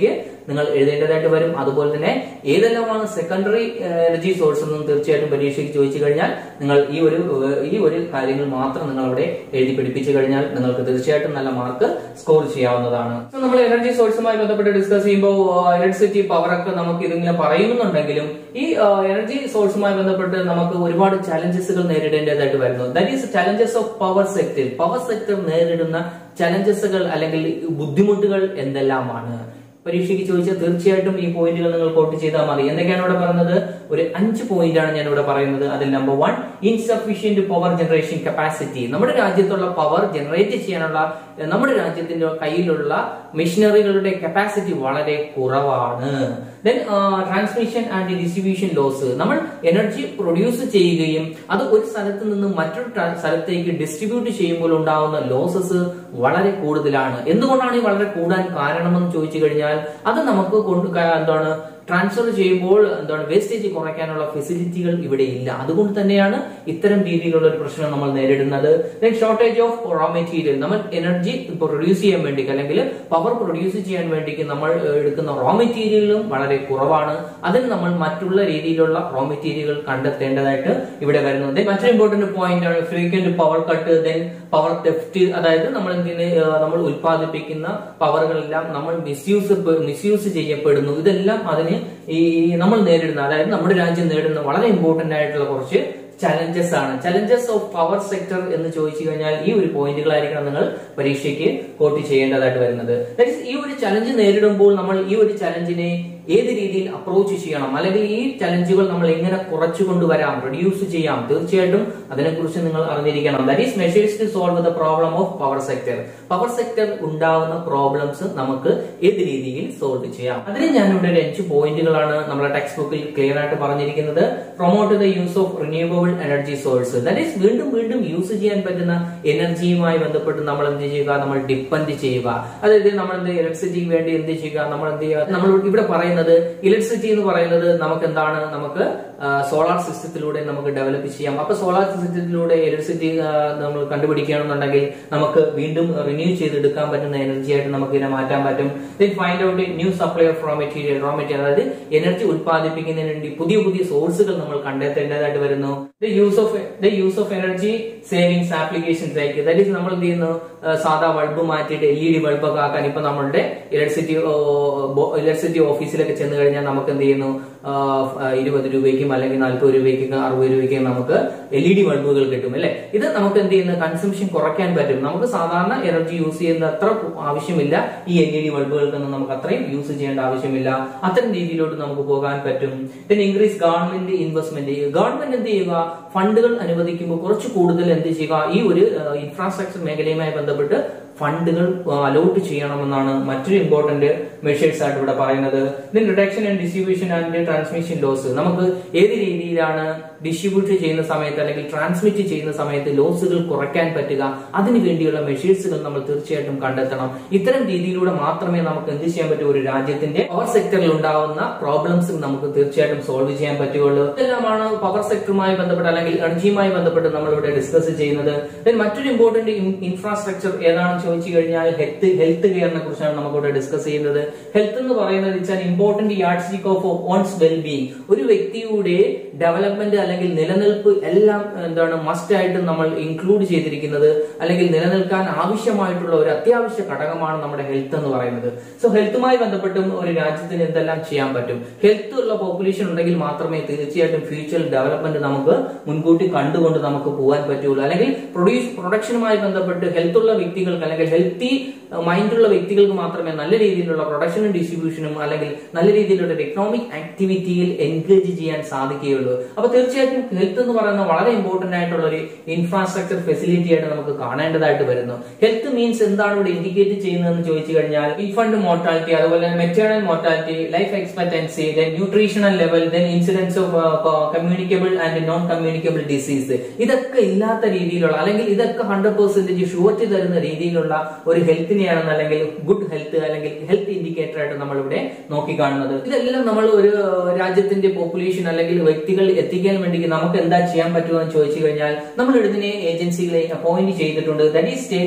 A: നിങ്ങൾ എഴുതേണ്ടതായിട്ട് വരും അതുപോലെ തന്നെ ഏതെല്ലാമാണ് സെക്കൻഡറി എനർജി സോഴ്സ് എന്നും തീർച്ചയായിട്ടും പരീക്ഷയ്ക്ക് ചോദിച്ചു കഴിഞ്ഞാൽ നിങ്ങൾ ഈ ഒരു ഏഹ്, ഈ ഒരു കാര്യങ്ങൾ മാത്രം നിങ്ങൾ അവിടെ എഴുതി പിടിപ്പിച്ചു കഴിഞ്ഞാൽ നിങ്ങൾക്ക് തീർച്ചയായിട്ടും നല്ല മാർക്ക് സ്കോർ ചെയ്യാവുന്നതാണ് So, നമ്മൾ എനർജി സോഴ്സുമായി ബന്ധപ്പെട്ട് ഡിസ്കസ് ചെയ്യുമ്പോൾ ഇലക്ട്രിസിറ്റി പവർ ഒക്കെ നമുക്ക് ഇതിങ്ങനെ പറയുന്നുണ്ടെങ്കിലും ഈ എനർജി സോഴ്സുമായി ബന്ധപ്പെട്ട് നമുക്ക് ഒരുപാട് ചലഞ്ചസുകൾ നേരിടേണ്ടതായിട്ട് വരുന്നു that is challenges of power sector power sector നേരിടുന്ന ചലഞ്ചസുകൾ അല്ലെങ്കിൽ ബുദ്ധിമുട്ടുകൾ എന്തെല്ലാമാണ് പരീക്ഷയ്ക്ക് ചോദിച്ചാൽ തീർച്ചയായിട്ടും ഈ പോയിന്റുകൾ നിങ്ങൾ കോട്ട് ചെയ്താൽ മതി എന്തൊക്കെയാണ് ഇവിടെ പറയുന്നത് ഒരു അഞ്ച് പോയിന്റ് ആണ് ഞാൻ ഇവിടെ പറയുന്നത് അതിൽ number one insufficient power generation capacity നമ്മുടെ രാജ്യത്തുള്ള പവർ ജനറേറ്റ് ചെയ്യാനുള്ള എഹ്, നമ്മുടെ രാജ്യത്തിന്റെ കയ്യിലുള്ള മെഷീനറികളുടെ കപ്പാസിറ്റി വളരെ കുറവാണ് then transmission and distribution loss നമ്മൾ എനർജി പ്രൊഡ്യൂസ് ചെയ്യുകയും അത് ഒരു സ്ഥലത്ത് നിന്ന് മറ്റൊരു ട്രാ- സ്ഥലത്തേക്ക് ഡിസ്ട്രിബ്യൂട്ട് ചെയ്യുമ്പോൾ ഉണ്ടാവുന്ന ലോസസ് വളരെ കൂടുതലാണ് എന്തുകൊണ്ടാണ് ഈ വളരെ കൂടാൻ കാരണമെന്ന് ചോദിച്ചു കഴിഞ്ഞാൽ അത് നമുക്ക് കൊണ്ട് ക- എന്താണ് ട്രാൻസ്ഫർ ചെയ്യുമ്പോൾ എന്താണ് വേസ്റ്റേജ് കുറയ്ക്കാനുള്ള ഫെസിലിറ്റികൾ ഇവിടെ ഇല്ല അതുകൊണ്ട് തന്നെയാണ് ഇത്തരം രീതിയിലുള്ള ഒരു പ്രശ്നം നമ്മൾ നേരിടുന്നത് then shortage of raw material നമ്മൾ എനർജി പ്രൊഡ്യൂസ് ചെയ്യാൻ വേണ്ടി അല്ലെങ്കിൽ പവർ പ്രൊഡ്യൂസ് ചെയ്യാൻ വേണ്ടി നമ്മൾ ഏഹ്, എടുക്കുന്ന റോ മെറ്റീരിയലും വളരെ കുറവാണ് അതിന് നമ്മൾ മറ്റുള്ള രീതിയിലുള്ള റോ മെറ്റീരിയലുകൾ കണ്ടെത്തേണ്ടതായിട്ട് ഇവിടെ വരുന്നു Then മറ്റൊരു ഇമ്പോർട്ടന്റ് പോയിന്റ് ആണ് frequent power cut then power theft അതായത് നമ്മൾ എന്തിന് ഏഹ്, നമ്മൾ ഉൽപ്പാദിപ്പിക്കുന്ന പവറുകളെല്ലാം നമ്മൾ മിസ്യൂസ് മിസ്യൂസ് ചെയ്യപ്പെടുന്നു ഇതെല്ലാം അതിന് ഈ നമ്മൾ നേരിടുന്ന അതായത് നമ്മുടെ രാജ്യം നേരിടുന്ന വളരെ ഇമ്പോർട്ടന്റ് ആയിട്ടുള്ള കുറച്ച് ചലഞ്ചസ് ആണ് ചലഞ്ചസ് ഓഫ് പവർ സെക്ടർ എന്ന് ചോദിച്ചു കഴിഞ്ഞാൽ ഈ ഒരു പോയിന്റുകളായിരിക്കണം നിങ്ങൾ പരീക്ഷയ്ക്ക് കോട്ട് ചെയ്യേണ്ടതായിട്ട് വരുന്നത് That is, ഈ ഒരു ചലഞ്ച് നേരിടുമ്പോൾ നമ്മൾ ഈ ഒരു ചലഞ്ചിനെ ഏത് രീതിയിൽ അപ്രോച്ച് ചെയ്യണം അല്ലെങ്കിൽ ഈ ചലഞ്ചുകൾ നമ്മൾ എങ്ങനെ കുറച്ചു കൊണ്ടുവരാം റെഡ്യൂസ് ചെയ്യാം തീർച്ചയായിട്ടും അതിനെക്കുറിച്ച് നിങ്ങൾ അറിഞ്ഞിരിക്കണം that is measures to solve the problem of power sector power sector ഉണ്ടാവുന്ന പ്രോബ്ലംസ് നമുക്ക് ഏത് രീതിയിൽ സോൾവ് ചെയ്യാം അതിന് ഞാൻ ഇവിടെ ഒരു അഞ്ച് പോയിന്റുകളാണ് നമ്മുടെ ടെക്സ്റ്റ് ബുക്കിൽ ക്ലിയർ ആയിട്ട് പറഞ്ഞിരിക്കുന്നത് promote the use of renewable energy source that is വീണ്ടും വീണ്ടും യൂസ് ചെയ്യാൻ പറ്റുന്ന എനർജിയുമായി ബന്ധപ്പെട്ട് നമ്മൾ എന്ത് ചെയ്യുക നമ്മൾ ഡിപ്പെൻഡ് ചെയ്യുക അതായത് നമ്മൾ എന്ത് ഇലക്ട്രിസിറ്റിക്ക് വേണ്ടി എന്ത് ചെയ്യുക നമ്മൾ എന്ത് ചെയ്യുക നമ്മൾ ഇവിടെ പറയുന്നത് ഇലക്ട്രിസിറ്റി എന്ന് പറയുന്നത് നമുക്ക് എന്താണ് നമുക്ക് സോളാർ സിസ്റ്റത്തിലൂടെ നമുക്ക് ഡെവലപ്പ് ചെയ്യാം അപ്പൊ സോളാർ സിസ്റ്റത്തിലൂടെ ഇലക്ട്രിസിറ്റി നമ്മൾ കണ്ടുപിടിക്കുകയാണെന്നുണ്ടെങ്കിൽ നമുക്ക് വീണ്ടും റിന്യൂ ചെയ്തെടുക്കാൻ പറ്റുന്ന എനർജി ആയിട്ട് നമുക്ക് ഇതിനെ മാറ്റാൻ പറ്റും then find out new supply of raw material raw material അതായത് എനർജി ഉത്പാദിപ്പിക്കുന്നതിന് വേണ്ടി പുതിയ പുതിയ സോഴ്സുകൾ നമ്മൾ കണ്ടെത്തേണ്ടതായിട്ട് വരുന്നു the use of the use of energy savings applications ആയിരിക്കും ദാറ്റ് ഈസ് നമ്മൾ എന്ത് ചെയ്യുന്നു ആ, സാധാ ബൾബ് മാറ്റിയിട്ട് എൽ ഇ ഡി ബൾബ് ഒക്കെ ആക്കാൻ ഇപ്പൊ നമ്മളുടെ ഇലക്ട്രിസിറ്റി ഇലക്ട്രിസിറ്റി ഓഫീസിലൊക്കെ ചെന്ന് കഴിഞ്ഞാൽ നമുക്ക് എന്ത് ചെയ്യുന്നു ആ, ആ, ഇരുപത് രൂപയ്ക്കും അല്ലെങ്കിൽ നാൽപ്പത് രൂപയ്ക്കും അറുപത് രൂപയ്ക്കും നമുക്ക് എൽ ഇ ഡി ബൾബുകൾ കിട്ടും അല്ലെ ഇത് നമുക്ക് എന്ത് ചെയ്യുന്ന കൺസംഷൻ കുറയ്ക്കാൻ പറ്റും നമുക്ക് സാധാരണ എനർജി യൂസ് ചെയ്യുന്ന അത്ര ആവശ്യമില്ല ഈ എൽ ഇ ഡി ബൾബുകൾക്കൊന്നും നമുക്ക് അത്രയും യൂസ് ചെയ്യേണ്ട ആവശ്യമില്ല അത്തരം രീതിയിലോട്ട് നമുക്ക് പോകാൻ പറ്റും പിന്നെ ഇൻക്രീസ് ഗവൺമെന്റ് ഇൻവെസ്റ്റ്മെന്റ് ഗവൺമെന്റ് എന്ത് ചെയ്യുക ഫണ്ടുകൾ അനുവദിക്കുമ്പോൾ കുറച്ച് കൂടുതൽ എന്ത് ചെയ്യുക ഈ ഒരു ഇൻഫ്രാസ്ട്രക്ചർ മേഖലയുമായി ബന്ധപ്പെട്ട് ഫണ്ടുകൾ അലോട്ട് ചെയ്യണമെന്നാണ് മറ്റൊരു ഇമ്പോർട്ടന്റ് മെഷേഴ്സ് ആയിട്ട് ഇവിടെ പറയുന്നത് ഇതിന് reduction and distribution and transmission loss നമുക്ക് ഏത് രീതിയിലാണ് ഡിസ്ട്രിബ്യൂട്ട് ചെയ്യുന്ന സമയത്ത് അല്ലെങ്കിൽ ട്രാൻസ്മിറ്റ് ചെയ്യുന്ന സമയത്ത് ലോസുകൾ കുറയ്ക്കാൻ പറ്റുക അതിനു വേണ്ടിയുള്ള മെഷേഴ്സുകൾ നമ്മൾ തീർച്ചയായിട്ടും കണ്ടെത്തണം ഇത്തരം രീതിയിലൂടെ മാത്രമേ നമുക്ക് എന്ത് ചെയ്യാൻ പറ്റൂ ഒരു രാജ്യത്തിന്റെ പവർ സെക്ടറിൽ ഉണ്ടാവുന്ന പ്രോബ്ലംസ് നമുക്ക് തീർച്ചയായിട്ടും സോൾവ് ചെയ്യാൻ പറ്റുകയുള്ളൂ ഇതെല്ലാമാണ് പവർ സെക്ടറുമായി ബന്ധപ്പെട്ട് അല്ലെങ്കിൽ എനർജിയുമായി ബന്ധപ്പെട്ട് നമ്മൾ ഇവിടെ ഡിസ്കസ് ചെയ്യുന്നത് Then മറ്റൊരു ഇമ്പോർട്ടന്റ് ഇൻഫ്രാസ്ട്രക്ചർ ഏതാണെന്ന് ചോദിച്ചു കഴിഞ്ഞാൽ ഹെൽത്ത് ഹെൽത്ത് കെയറിനെ കുറിച്ചാണ് നമുക്ക് ഇവിടെ ഡിസ്കസ് ചെയ്യുന്നത് ഹെൽത്ത് എന്ന് പറയുന്നത് വെച്ചാൽ important yardstick of one's well being ഒരു വ്യക്തിയുടെ ഡെവലപ്മെന്റ് അല്ലെങ്കിൽ നിലനിൽപ്പ് എല്ലാം എന്താണ് മസ്റ്റ് ആയിട്ട് നമ്മൾ ഇൻക്ലൂഡ് ചെയ്തിരിക്കുന്നത് അല്ലെങ്കിൽ നിലനിൽക്കാൻ ആവശ്യമായിട്ടുള്ള ഒരു അത്യാവശ്യ ഘടകമാണ് നമ്മുടെ ഹെൽത്ത് എന്ന് പറയുന്നത് സോ ഹെൽത്തുമായി ബന്ധപ്പെട്ടും ഒരു രാജ്യത്തിന് എന്തെല്ലാം ചെയ്യാൻ പറ്റും ഹെൽത്ത് ഉള്ള പോപ്പുലേഷൻ ഉണ്ടെങ്കിൽ മാത്രമേ തീർച്ചയായിട്ടും ഫ്യൂച്ചർ ഡെവലപ്മെന്റ് നമുക്ക് മുൻകൂട്ടി കണ്ടുകൊണ്ട് നമുക്ക് പോകാൻ പറ്റുള്ളൂ അല്ലെങ്കിൽ പ്രൊഡ്യൂസ് പ്രൊഡക്ഷനുമായി ബന്ധപ്പെട്ട് ഹെൽത്ത് ഉള്ള വ്യക്തികൾക്ക് അല്ലെങ്കിൽ ഹെൽത്തി മൈൻഡുള്ള വ്യക്തികൾക്ക് മാത്രമേ നല്ല രീതിയിലുള്ള പ്രൊഡക്ഷനും ഡിസ്ട്രിബ്യൂഷനും അല്ലെങ്കിൽ നല്ല രീതിയിലുള്ള ഒരു എക്കണോമിക് ആക്ടിവിറ്റിയിൽ എൻഗേജ് ചെയ്യാൻ സാധിക്കുകയുള്ളൂ അപ്പൊ തീർച്ചയായിട്ടും ഹെൽത്ത് എന്ന് പറയുന്ന വളരെ ഇമ്പോർട്ടന്റ് ആയിട്ടുള്ള ഒരു ഇൻഫ്രാസ്ട്രക്ചർ ഫെസിലിറ്റി ആയിട്ട് നമുക്ക് കാണേണ്ടതായിട്ട് വരുന്നു ഹെൽത്ത് മീൻസ് എന്താണ് ഇവിടെ ഇൻഡിക്കേറ്റ് ചെയ്യുന്നതെന്ന് ചോദിച്ചു കഴിഞ്ഞാൽ ഇൻഫന്റ് മോർട്ടാലിറ്റി അതുപോലെ maternal mortality life expectancy then nutritional level then incidence of communicable and non communicable disease ഇതൊക്കെ ഇല്ലാത്ത രീതിയിലുള്ള അല്ലെങ്കിൽ ഇതൊക്കെ ഹൺഡ്രഡ് പെർസെന്റേജ് ഷുവർട്ടി തരുന്ന രീതിയിലുള്ള ഒരു ഹെൽത്തിനെയാണെന്ന് അല്ലെങ്കിൽ ഗുഡ് ഹെൽത്ത് അല്ലെങ്കിൽ ഹെൽത്ത് ഇൻഡിക്കേറ്റർ ആയിട്ട് നമ്മൾ ഇവിടെ നോക്കിക്കാണുന്നത് ഇതെല്ലാം നമ്മൾ ഒരു രാജ്യത്തിന്റെ പോപ്പുലേഷൻ അല്ലെങ്കിൽ വ്യക്തികൾ എത്തിക്കാൻ വേണ്ടി നമുക്ക് എന്താ ചെയ്യാൻ പറ്റുമോ എന്ന് ചോദിച്ചു കഴിഞ്ഞാൽ നമ്മൾ ഇതിനെ ഏജൻസികളെ അപ്പോയിന്റ് ചെയ്തിട്ടുണ്ട് ദാറ്റ് ഈ സ്റ്റേറ്റ്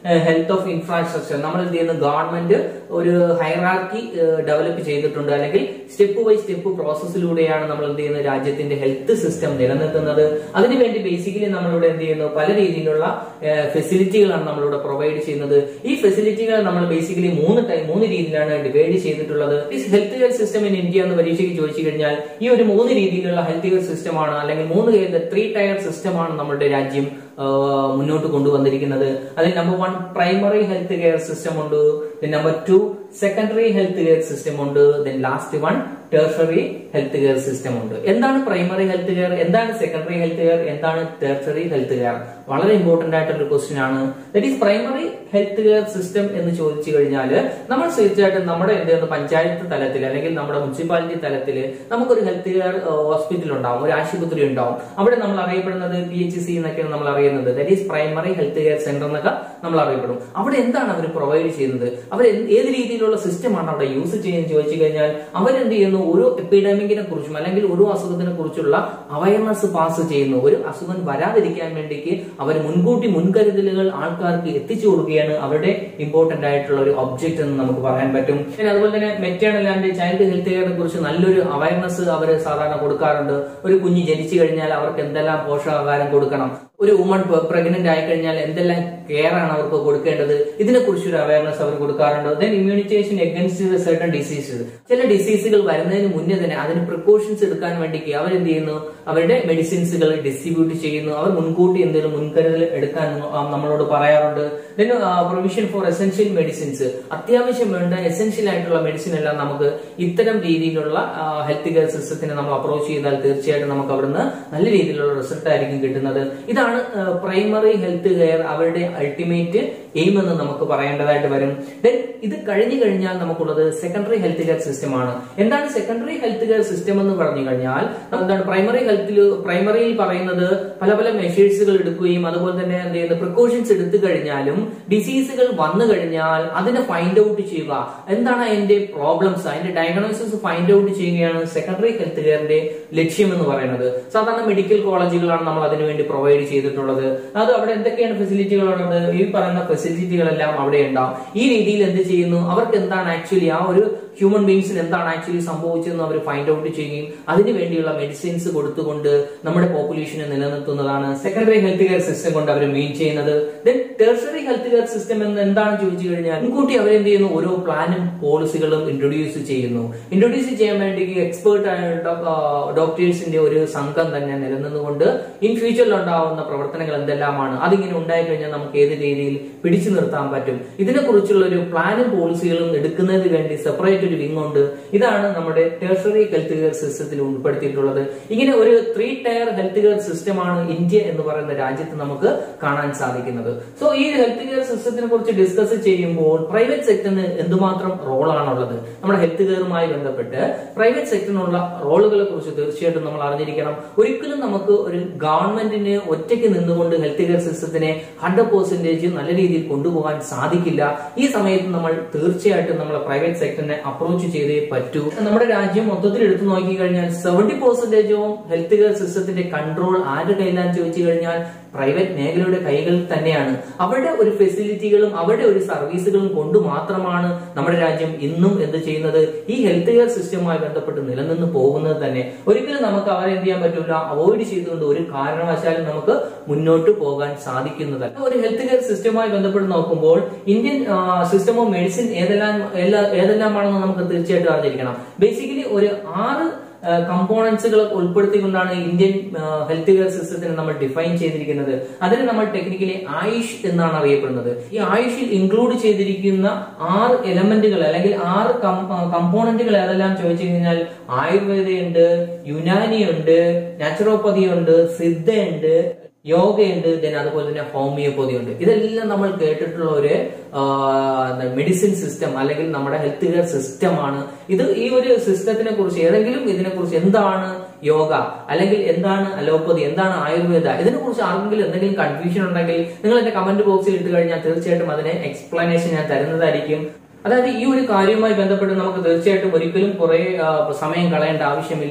A: ഹെൽത്ത് ഓഫ് ഇൻഫ്രാസ്ട്രക്ചർ നമ്മൾ എന്ത് ചെയ്യുന്നു ഗവൺമെന്റ് ഒരു ഹൈറാർക്കി ഡെവലപ്പ് ചെയ്തിട്ടുണ്ട് അല്ലെങ്കിൽ സ്റ്റെപ്പ് ബൈ സ്റ്റെപ്പ് പ്രോസസ്സിലൂടെയാണ് നമ്മൾ എന്ത് ചെയ്യുന്നത് രാജ്യത്തിന്റെ ഹെൽത്ത് സിസ്റ്റം നിലനിർത്തുന്നത് അതിനുവേണ്ടി ബേസിക്കലി നമ്മളിവിടെ എന്ത് ചെയ്യുന്നു പല രീതിയിലുള്ള ഫെസിലിറ്റികളാണ് നമ്മളിവിടെ പ്രൊവൈഡ് ചെയ്യുന്നത് ഈ ഫെസിലിറ്റികൾ നമ്മൾ ബേസിക്കലി മൂന്ന് ടൈം മൂന്ന് രീതിയിലാണ് ഡിവൈഡ് ചെയ്തിട്ടുള്ളത് ഈ health care system in India എന്ന് പരീക്ഷയ്ക്ക് ചോദിച്ചു കഴിഞ്ഞാൽ ഈ ഒരു മൂന്ന് രീതിയിലുള്ള ഹെൽത്ത് കെയർ സിസ്റ്റമാണ് അല്ലെങ്കിൽ മൂന്ന് ത്രീ ടയർ സിസ്റ്റമാണ് നമ്മുടെ രാജ്യം ആ, മുന്നോട്ട് കൊണ്ടുവന്നിരിക്കുന്നത് അതിൽ number one primary health care system ഉണ്ട് number two secondary health care system ഉണ്ട് then last one tertiary health care system ഉണ്ട് എന്താണ് പ്രൈമറി ഹെൽത്ത് കെയർ എന്താണ് സെക്കൻഡറി ഹെൽത്ത് കെയർ എന്താണ് ടെർഷറി ഹെൽത്ത് കെയർ വളരെ ഇമ്പോർട്ടന്റ് ആയിട്ടുള്ള ഒരു ക്വസ്റ്റ്യൻ ആണ് that is primary health care system എന്ന് ചോദിച്ചു കഴിഞ്ഞാൽ നമ്മൾ തീർച്ചയായിട്ടും നമ്മുടെ എന്ത് ചെയ്യുന്നു പഞ്ചായത്ത് തലത്തിൽ അല്ലെങ്കിൽ നമ്മുടെ മുനിസിപ്പാലിറ്റി തലത്തിൽ നമുക്കൊരു ഹെൽത്ത് കെയർ ഹോസ്പിറ്റൽ ഉണ്ടാവും ഒരു ആശുപത്രി ഉണ്ടാവും അവിടെ നമ്മൾ അറിയപ്പെടുന്നത് പി എച്ച് സി എന്നൊക്കെയാണ് നമ്മൾ അറിയുന്നത് that is primary health care centre എന്നൊക്കെ നമ്മൾ അറിയപ്പെടും അവിടെ എന്താണ് അവർ പ്രൊവൈഡ് ചെയ്യുന്നത് അവർ ഏത് രീതിയിലുള്ള സിസ്റ്റമാണ് അവിടെ യൂസ് ചെയ്യുന്നത് ചോദിച്ചു കഴിഞ്ഞാൽ അവരെന്ത് ചെയ്യുന്നു ഒരു എപ്പിഡമിക്കിനെ കുറിച്ചും അല്ലെങ്കിൽ ഒരു അസുഖത്തിനെ കുറിച്ചുള്ള അവയർനെസ് പാസ് ചെയ്യുന്നു ഒരു അസുഖം വരാതിരിക്കാൻ വേണ്ടിക്ക് അവർ മുൻകൂട്ടി മുൻകരുതലുകൾ ആൾക്കാർക്ക് എത്തിച്ചു കൊടുക്കുകയാണ് അവരുടെ ഇമ്പോർട്ടന്റ് ആയിട്ടുള്ള ഒരു ഒബ്ജക്റ്റ് എന്ന് നമുക്ക് പറയാൻ പറ്റും പിന്നെ അതുപോലെ തന്നെ മെറ്റേണൽ ആൻഡ് ചൈൽഡ് ഹെൽത്ത് കെയറിനെ കുറിച്ച് നല്ലൊരു അവയർനെസ് അവർ സാധാരണ കൊടുക്കാറുണ്ട് ഒരു കുഞ്ഞ് ജനിച്ചു കഴിഞ്ഞാൽ അവർക്ക് എന്തെല്ലാം പോഷകാഹാരം കൊടുക്കണം ഒരു വുമൺ പ്രഗ്നന്റ് ആയി കഴിഞ്ഞാൽ എന്തെല്ലാം കെയർ ആണ് അവർക്ക് കൊടുക്കേണ്ടത് ഇതിനെ കുറിച്ചൊരു അവയർനെസ് അവർ കൊടുക്കാറുണ്ട് then immunisation against certain diseases ചില ഡിസീസുകൾ വരുന്നതിന് മുന്നേ തന്നെ അതിന് പ്രിക്കോഷൻസ് എടുക്കാൻ വേണ്ടിക്ക് അവർ എന്ത് ചെയ്യുന്നു അവരുടെ മെഡിസിൻസുകൾ ഡിസ്ട്രിബ്യൂട്ട് ചെയ്യുന്നു അവർ മുൻകൂട്ടി എന്തെങ്കിലും മുൻകരുതൽ എടുക്കാൻ ആ, നമ്മളോട് പറയാറുണ്ട് then provision for essential medicines അത്യാവശ്യം വേണ്ട എസെൻഷ്യൽ ആയിട്ടുള്ള മെഡിസിൻ എല്ലാം നമുക്ക് ഇത്തരം രീതിയിലുള്ള ഹെൽത്ത് കെയർ സിസ്റ്റത്തിനെ നമ്മൾ അപ്രോച്ച് ചെയ്താൽ തീർച്ചയായിട്ടും നമുക്ക് അവിടുന്ന് നല്ല രീതിയിലുള്ള റിസൾട്ട് ആയിരിക്കും കിട്ടുന്നത് ഇതാണ് പ്രൈമറി ഹെൽത്ത് കെയർ അവരുടെ അൾട്ടിമേറ്റ് എയിം എന്ന് നമുക്ക് പറയേണ്ടതായിട്ട് വരും ദെൻ ഇത് കഴിഞ്ഞു കഴിഞ്ഞാൽ നമുക്കുള്ളത് സെക്കൻഡറി ഹെൽത്ത് കെയർ സിസ്റ്റം ആണ് എന്താണ് സെക്കൻഡറി ഹെൽത്ത് കെയർ സിസ്റ്റം എന്ന് പറഞ്ഞു കഴിഞ്ഞാൽ എന്താണ് പ്രൈമറി ഹെൽത്തിൽ പ്രൈമറിയിൽ പറയുന്നത് പല പല മെഷേഴ്സുകൾ എടുക്കുകയും അതുപോലെ തന്നെ എന്ത് ചെയ്യുന്നത് പ്രിക്കോഷൻസ് എടുത്തു കഴിഞ്ഞാലും ഡിസീസുകൾ വന്നു കഴിഞ്ഞാൽ അതിനെ ഫൈൻഡ് ഔട്ട് ചെയ്യുക എന്താണ് അതിന്റെ പ്രോബ്ലംസ് അതിന്റെ ഡയഗ്നോസിസ് ഫൈൻഡ് ഔട്ട് ചെയ്യുകയാണ് സെക്കൻഡറി ഹെൽത്ത് കെയറിന്റെ ലക്ഷ്യം എന്ന് പറയുന്നത് സാധാരണ മെഡിക്കൽ കോളേജുകളാണ് നമ്മൾ അതിനുവേണ്ടി പ്രൊവൈഡ് ചെയ്തിട്ടുള്ളത് അത് അവിടെ എന്തൊക്കെയാണ് ഫെസിലിറ്റികളുള്ളത് ഈ പറയുന്ന ഫെസിലിറ്റികളെല്ലാം അവിടെ ഉണ്ടാവും ഈ രീതിയിൽ എന്ത് ചെയ്യുന്നു അവർക്ക് എന്താണ് ആക്ച്വലി ആ ഒരു ഹ്യൂമൻ ബീങ്സിന് എന്താണ് ആക്ച്വലി സംഭവിച്ചതെന്ന് അവർ ഫൈൻഡ് ഔട്ട് ചെയ്യുകയും അതിന് വേണ്ടിയുള്ള മെഡിസിൻസ് കൊടുത്തുകൊണ്ട് നമ്മുടെ പോപ്പുലേഷനെ നിലനിർത്തുന്നതാണ് സെക്കൻഡറി ഹെൽത്ത് കെയർ സിസ്റ്റം കൊണ്ട് അവർ മെയിൻ ചെയ്യുന്നത് then tertiary health care system എന്ന് എന്താണ് ചോദിച്ചു കഴിഞ്ഞാൽ മുൻകൂട്ടി അവരെന്ത് ചെയ്യുന്നു ഓരോ പ്ലാനും പോളിസികളും ഇൻട്രൊഡ്യൂസ് ചെയ്യുന്നു ഇൻട്രൊഡ്യൂസ് ചെയ്യാൻ വേണ്ടി എക്സ്പേർട്ട് ആയ ഡോക്ടേഴ്സിന്റെ ഒരു സംഘം തന്നെ നിലനിന്നുകൊണ്ട് ഇൻ ഫ്യൂച്ചറിൽ ഉണ്ടാവുന്ന പ്രവർത്തനങ്ങൾ എന്തെല്ലാമാണ് അതിങ്ങനെ ഉണ്ടായി കഴിഞ്ഞാൽ നമുക്ക് ഏത് രീതിയിൽ പിടിച്ചു നിർത്താൻ പറ്റും ഇതിനെക്കുറിച്ചുള്ള ഒരു പ്ലാനും പോളിസികളും എടുക്കുന്നതിന് വേണ്ടി സെപ്പറേറ്റ് ഒരു വിങ് ഉണ്ട് ഇതാണ് നമ്മുടെ ടെർഷറി ഹെൽത്ത് കെയർ സിസ്റ്റത്തിൽ ഉൾപ്പെടുത്തിയിട്ടുള്ളത് ഇങ്ങനെ ഒരു ത്രീ ടയർ ഹെൽത്ത് കെയർ സിസ്റ്റമാണ് ഇന്ത്യ എന്ന് പറയുന്ന രാജ്യത്ത് നമുക്ക് കാണാൻ സാധിക്കുന്നത് സോ ഈ ഹെൽത്ത് കെയർ സിസ്റ്റത്തിനെ കുറിച്ച് ഡിസ്കസ് ചെയ്യുമ്പോൾ പ്രൈവറ്റ് സെക്ടറിന് എന്തുമാത്രം റോളാണുള്ളത് നമ്മുടെ ഹെൽത്ത് കെയറുമായി ബന്ധപ്പെട്ട് പ്രൈവറ്റ് സെക്ടറിനുള്ള റോളുകളെ കുറിച്ച് തീർച്ചയായിട്ടും നമ്മൾ അറിഞ്ഞിരിക്കണം ഒരിക്കലും നമുക്ക് ഒരു ഗവൺമെന്റിന് ഒറ്റയ്ക്ക് നിന്നുകൊണ്ട് ഹെൽത്ത് കെയർ സിസ്റ്റത്തിനെ ഹൺഡ്രഡ് പെർസെന്റേജ് നല്ല രീതിയിൽ കൊണ്ടുപോകാൻ സാധിക്കില്ല ഈ സമയത്ത് നമ്മൾ തീർച്ചയായിട്ടും നമ്മളെ പ്രൈവറ്റ് സെക്ടറിനെ അപ്രോച്ച് ചെയ്തേ പറ്റൂ നമ്മുടെ രാജ്യം മൊത്തത്തിൽ എടുത്തു നോക്കി കഴിഞ്ഞാൽ സെവന്റി പെർസെന്റേജും ഹെൽത്ത് കെയർ സിസ്റ്റത്തിന്റെ കൺട്രോൾ ആരുടെ കയ്യിലാന്ന് ചോദിച്ചു കഴിഞ്ഞാൽ പ്രൈവറ്റ് മേഖലയുടെ കൈകളിൽ തന്നെയാണ് അവരുടെ ഒരു ഫെസിലിറ്റികളും അവരുടെ ഒരു സർവീസുകളും കൊണ്ട് മാത്രമാണ് നമ്മുടെ രാജ്യം ഇന്നും എന്ത് ചെയ്യുന്നത് ഈ ഹെൽത്ത് കെയർ സിസ്റ്റവുമായി ബന്ധപ്പെട്ട് നിലനിന്ന് പോകുന്നത് തന്നെ ഒരിക്കലും നമുക്ക് അവരെ എന്ത് ചെയ്യാൻ പറ്റില്ല അവോയ്ഡ് ചെയ്തുകൊണ്ട് ഒരു കാരണവശാലും നമുക്ക് മുന്നോട്ട് പോകാൻ സാധിക്കുന്നതല്ല ഒരു ഹെൽത്ത് കെയർ സിസ്റ്റവുമായി ബന്ധപ്പെട്ട് നോക്കുമ്പോൾ ഇന്ത്യൻ സിസ്റ്റം ഓഫ് മെഡിസിൻ ഏതെല്ലാം എല്ലാ ഏതെല്ലാമാണെന്ന് നമുക്ക് തീർച്ചയായിട്ടും അറിഞ്ഞിരിക്കണം ബേസിക്കലി ഒരു ആറ് കമ്പോണൻസുകൾ ഉൾപ്പെടുത്തിക്കൊണ്ടാണ് ഇന്ത്യൻ ഹെൽത്ത് കെയർ സിസ്റ്റത്തിനെ നമ്മൾ ഡിഫൈൻ ചെയ്തിരിക്കുന്നത് അതിന് നമ്മൾ ടെക്നിക്കലി ആയുഷ് എന്നാണ് അറിയപ്പെടുന്നത് ഈ ആയുഷിൽ ഇൻക്ലൂഡ് ചെയ്തിരിക്കുന്ന ആറ് എലമെന്റുകൾ അല്ലെങ്കിൽ ആറ് കമ്പോണന്റുകൾ ഏതെല്ലാം ചോദിച്ചു കഴിഞ്ഞാൽ ആയുർവേദയുണ്ട് യുനാനി ഉണ്ട് നാച്ചുറോപ്പതി ഉണ്ട് സിദ്ധയുണ്ട് യോഗയുണ്ട് ദെൻ അതുപോലെ തന്നെ ഹോമിയോപ്പതി ഉണ്ട് ഇതെല്ലാം നമ്മൾ കേട്ടിട്ടുള്ള ഒരു മെഡിസിൻ സിസ്റ്റം അല്ലെങ്കിൽ നമ്മുടെ ഹെൽത്ത് കെയർ സിസ്റ്റമാണ് ഇത് ഈ ഒരു സിസ്റ്റത്തിനെ കുറിച്ച് ഏതെങ്കിലും ഇതിനെ കുറിച്ച് എന്താണ് യോഗ അല്ലെങ്കിൽ എന്താണ് അലോപ്പതി എന്താണ് ആയുർവേദ ഇതിനെ കുറിച്ച് ആർക്കെങ്കിലും എന്തെങ്കിലും കൺഫ്യൂഷൻ ഉണ്ടെങ്കിൽ നിങ്ങൾ എന്റെ കമന്റ് ബോക്സിൽ ഇട്ട് കഴിഞ്ഞാൽ തീർച്ചയായിട്ടും അതിന് എക്സ്പ്ലനേഷൻ ഞാൻ തരുന്നതായിരിക്കും അതായത് ഈ ഒരു കാര്യവുമായി ബന്ധപ്പെട്ട് നമുക്ക് തീർച്ചയായിട്ടും ഒരിക്കലും കുറെ സമയം കളയേണ്ട ആവശ്യമില്ല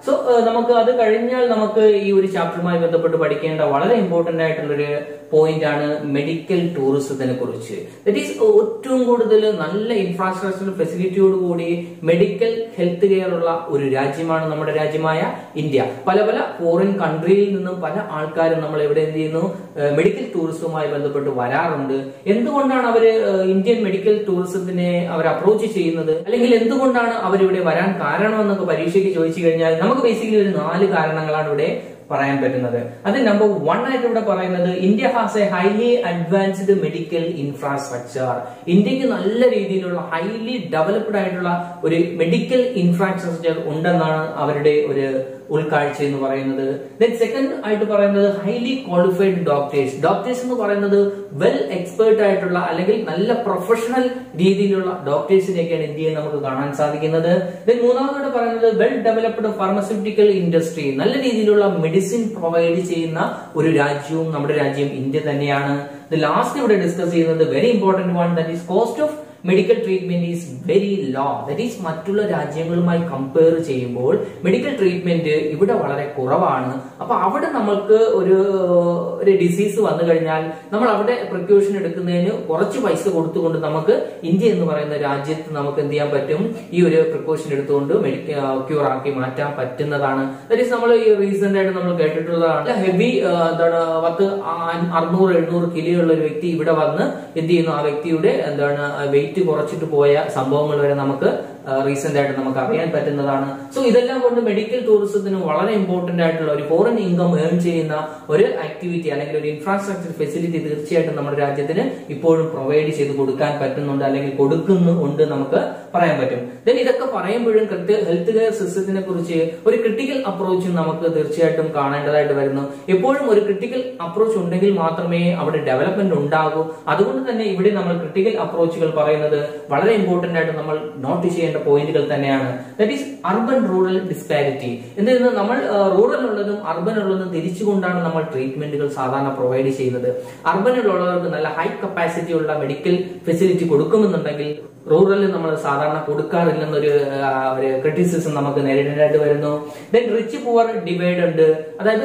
A: സോ നമുക്ക് അത് കഴിഞ്ഞാൽ നമുക്ക് ഈ ഒരു ചാപ്റ്ററുമായി ബന്ധപ്പെട്ട് പഠിക്കേണ്ട വളരെ ഇമ്പോർട്ടന്റ് ആയിട്ടുള്ള ഒരു പോയിന്റ് ആണ് മെഡിക്കൽ ടൂറിസത്തിനെ കുറിച്ച് ദറ്റ് ഈസ് ഏറ്റവും കൂടുതൽ നല്ല ഇൻഫ്രാസ്ട്രക്ചർ ഫെസിലിറ്റിയോട് കൂടി മെഡിക്കൽ ഹെൽത്ത് കെയർ ഉള്ള ഒരു രാജ്യമാണ് നമ്മുടെ രാജ്യമായ ഇന്ത്യ പല പല ഫോറിൻ കൺട്രിയിൽ നിന്നും പല ആൾക്കാരും നമ്മൾ എവിടെ എന്ത് ചെയ്യുന്നു മെഡിക്കൽ ടൂറിസവുമായി ബന്ധപ്പെട്ട് വരാറുണ്ട് എന്തുകൊണ്ടാണ് അവര് ഏഹ്, ഇന്ത്യൻ മെഡിക്കൽ ടൂറിസത്തിനെ അവർ അപ്രോച്ച് ചെയ്യുന്നത് അല്ലെങ്കിൽ എന്തുകൊണ്ടാണ് അവരിവിടെ വരാൻ കാരണം എന്നൊക്കെ പരീക്ഷയ്ക്ക് ചോദിച്ചു കഴിഞ്ഞാൽ നമുക്ക് ബേസിക്കലി ഒരു നാല് കാരണങ്ങളാണ് ഇവിടെ പറയാൻ പറ്റുന്നത് അത് നമ്പർ വൺ ആയിട്ട് ഇവിടെ പറയുന്നത് India has a highly advanced medical infrastructure ഇന്ത്യക്ക് നല്ല രീതിയിലുള്ള ഹൈലി ഡെവലപ്ഡ് ആയിട്ടുള്ള ഒരു മെഡിക്കൽ ഇൻഫ്രാസ്ട്രക്ചർ ഉണ്ടെന്നാണ് അവരുടെ ഒരു ഉൾക്കാഴ്ച എന്ന് പറയുന്നത് ദെൻ സെക്കൻഡ് ആയിട്ട് പറയുന്നത് ഹൈലി ക്വാളിഫൈഡ് ഡോക്ടേഴ്സ് ഡോക്ടേഴ്സ് എന്ന് പറയുന്നത് വെൽ എക്സ്പേർട്ട് ആയിട്ടുള്ള അല്ലെങ്കിൽ നല്ല പ്രൊഫഷണൽ രീതിയിലുള്ള ഡോക്ടേഴ്സിനെയൊക്കെയാണ് ഇന്ത്യയിൽ നമുക്ക് കാണാൻ സാധിക്കുന്നത് ദെൻ മൂന്നാമതോടെ പറയുന്നത് വെൽ ഡെവലപ്ഡ് ഫാർമസ്യൂട്ടിക്കൽ ഇൻഡസ്ട്രി നല്ല രീതിയിലുള്ള മെഡിസിൻ പ്രൊവൈഡ് ചെയ്യുന്ന ഒരു രാജ്യവും നമ്മുടെ രാജ്യം ഇന്ത്യ തന്നെയാണ് ലാസ്റ്റ് ഇവിടെ ഡിസ്കസ് ചെയ്യുന്നത് very important one that is cost of medical treatment is very low that is മറ്റുള്ള രാജ്യങ്ങളുമായി കമ്പയർ ചെയ്യുമ്പോൾ മെഡിക്കൽ ട്രീറ്റ്മെന്റ് ഇവിടെ വളരെ കുറവാണ് അപ്പൊ അവിടെ നമ്മൾക്ക് ഒരു ഒരു ഡിസീസ് വന്നു കഴിഞ്ഞാൽ നമ്മൾ അവിടെ പ്രിക്യൂഷൻ എടുക്കുന്നതിന് കുറച്ച് പൈസ കൊടുത്തുകൊണ്ട് നമുക്ക് ഇന്ത്യ എന്ന് പറയുന്ന രാജ്യത്ത് നമുക്ക് എന്ത് ചെയ്യാൻ പറ്റും ഈ ഒരു പ്രിക്കോഷൻ എടുത്തുകൊണ്ട് മെഡിക്കൽ ക്യൂർ ആക്കി മാറ്റാൻ പറ്റുന്നതാണ് ദറ്റ് ഈസ് നമ്മൾ ഈ റീസെന്റ് ആയിട്ട് നമ്മൾ കേട്ടിട്ടുള്ളതാണ് ഹെവി എന്താണ് പത്ത് ആ- അറുന്നൂറ് എഴുന്നൂറ് കിലോ ഉള്ള ഒരു വ്യക്തി ഇവിടെ വന്ന് എന്ത് ചെയ്യുന്നു ആ വ്യക്തിയുടെ എന്താണ് വെയിറ്റ് കുറച്ചിട്ട് പോയ സംഭവങ്ങൾ വരെ നമുക്ക് റീസെന്റ് ആയിട്ട് നമുക്ക് അറിയാൻ പറ്റുന്നതാണ് സോ ഇതെല്ലാം കൊണ്ട് മെഡിക്കൽ ടൂറിസത്തിന് വളരെ ഇമ്പോർട്ടന്റ് ആയിട്ടുള്ള ഒരു ഫോറിൻ ഇൻകം ഏൺ ചെയ്യുന്ന ഒരു ആക്ടിവിറ്റി അല്ലെങ്കിൽ ഒരു ഇൻഫ്രാസ്ട്രക്ചർ ഫെസിലിറ്റി തീർച്ചയായിട്ടും നമ്മുടെ രാജ്യത്തിന് ഇപ്പോഴും പ്രൊവൈഡ് ചെയ്ത് കൊടുക്കാൻ പറ്റുന്നുണ്ട് അല്ലെങ്കിൽ കൊടുക്കുന്നുണ്ട് നമുക്ക് പറയാൻ പറ്റും ദെൻ ഇതൊക്കെ പറയുമ്പോഴും ഹെൽത്ത് കെയർ സിസ്റ്റത്തിനെ കുറിച്ച് ഒരു ക്രിട്ടിക്കൽ അപ്രോച്ച് നമുക്ക് തീർച്ചയായിട്ടും കാണേണ്ടതായിട്ട് വരുന്നു എപ്പോഴും ഒരു ക്രിട്ടിക്കൽ അപ്രോച്ച് ഉണ്ടെങ്കിൽ മാത്രമേ അവിടെ ഡെവലപ്മെന്റ് ഉണ്ടാകൂ അതുകൊണ്ട് തന്നെ ഇവിടെ നമ്മൾ ക്രിട്ടിക്കൽ അപ്രോച്ചുകൾ പറയുന്നത് വളരെ ഇമ്പോർട്ടന്റ് ആയിട്ട് നമ്മൾ നോട്ട് ചെയ്യേണ്ട പോയിന്റുകൾ തന്നെയാണ് that is urban rural disparity എന്തെന്ന് നമ്മൾ റൂറൽ ഉള്ളതും അർബൻ ഉള്ളതും തിരിച്ചുകൊണ്ടാണ് നമ്മൾ ട്രീറ്റ്മെന്റുകൾ സാധാരണ പ്രൊവൈഡ് ചെയ്യുന്നത് അർബനിലുള്ളവർക്ക് നല്ല ഹൈ കപ്പാസിറ്റി ഉള്ള മെഡിക്കൽ ഫെസിലിറ്റി കൊടുക്കുമെന്നുണ്ടെങ്കിൽ റൂറലിൽ നമ്മൾ സാധാരണ കൊടുക്കാറില്ലെന്നൊരു ആ, ഒരു ക്രിറ്റിസിസം നമുക്ക് നേരിടേണ്ടതായിട്ട് വരുന്നു ദെൻ റിച്ച് പുവർ ഡിവൈഡ് ഉണ്ട് അതായത്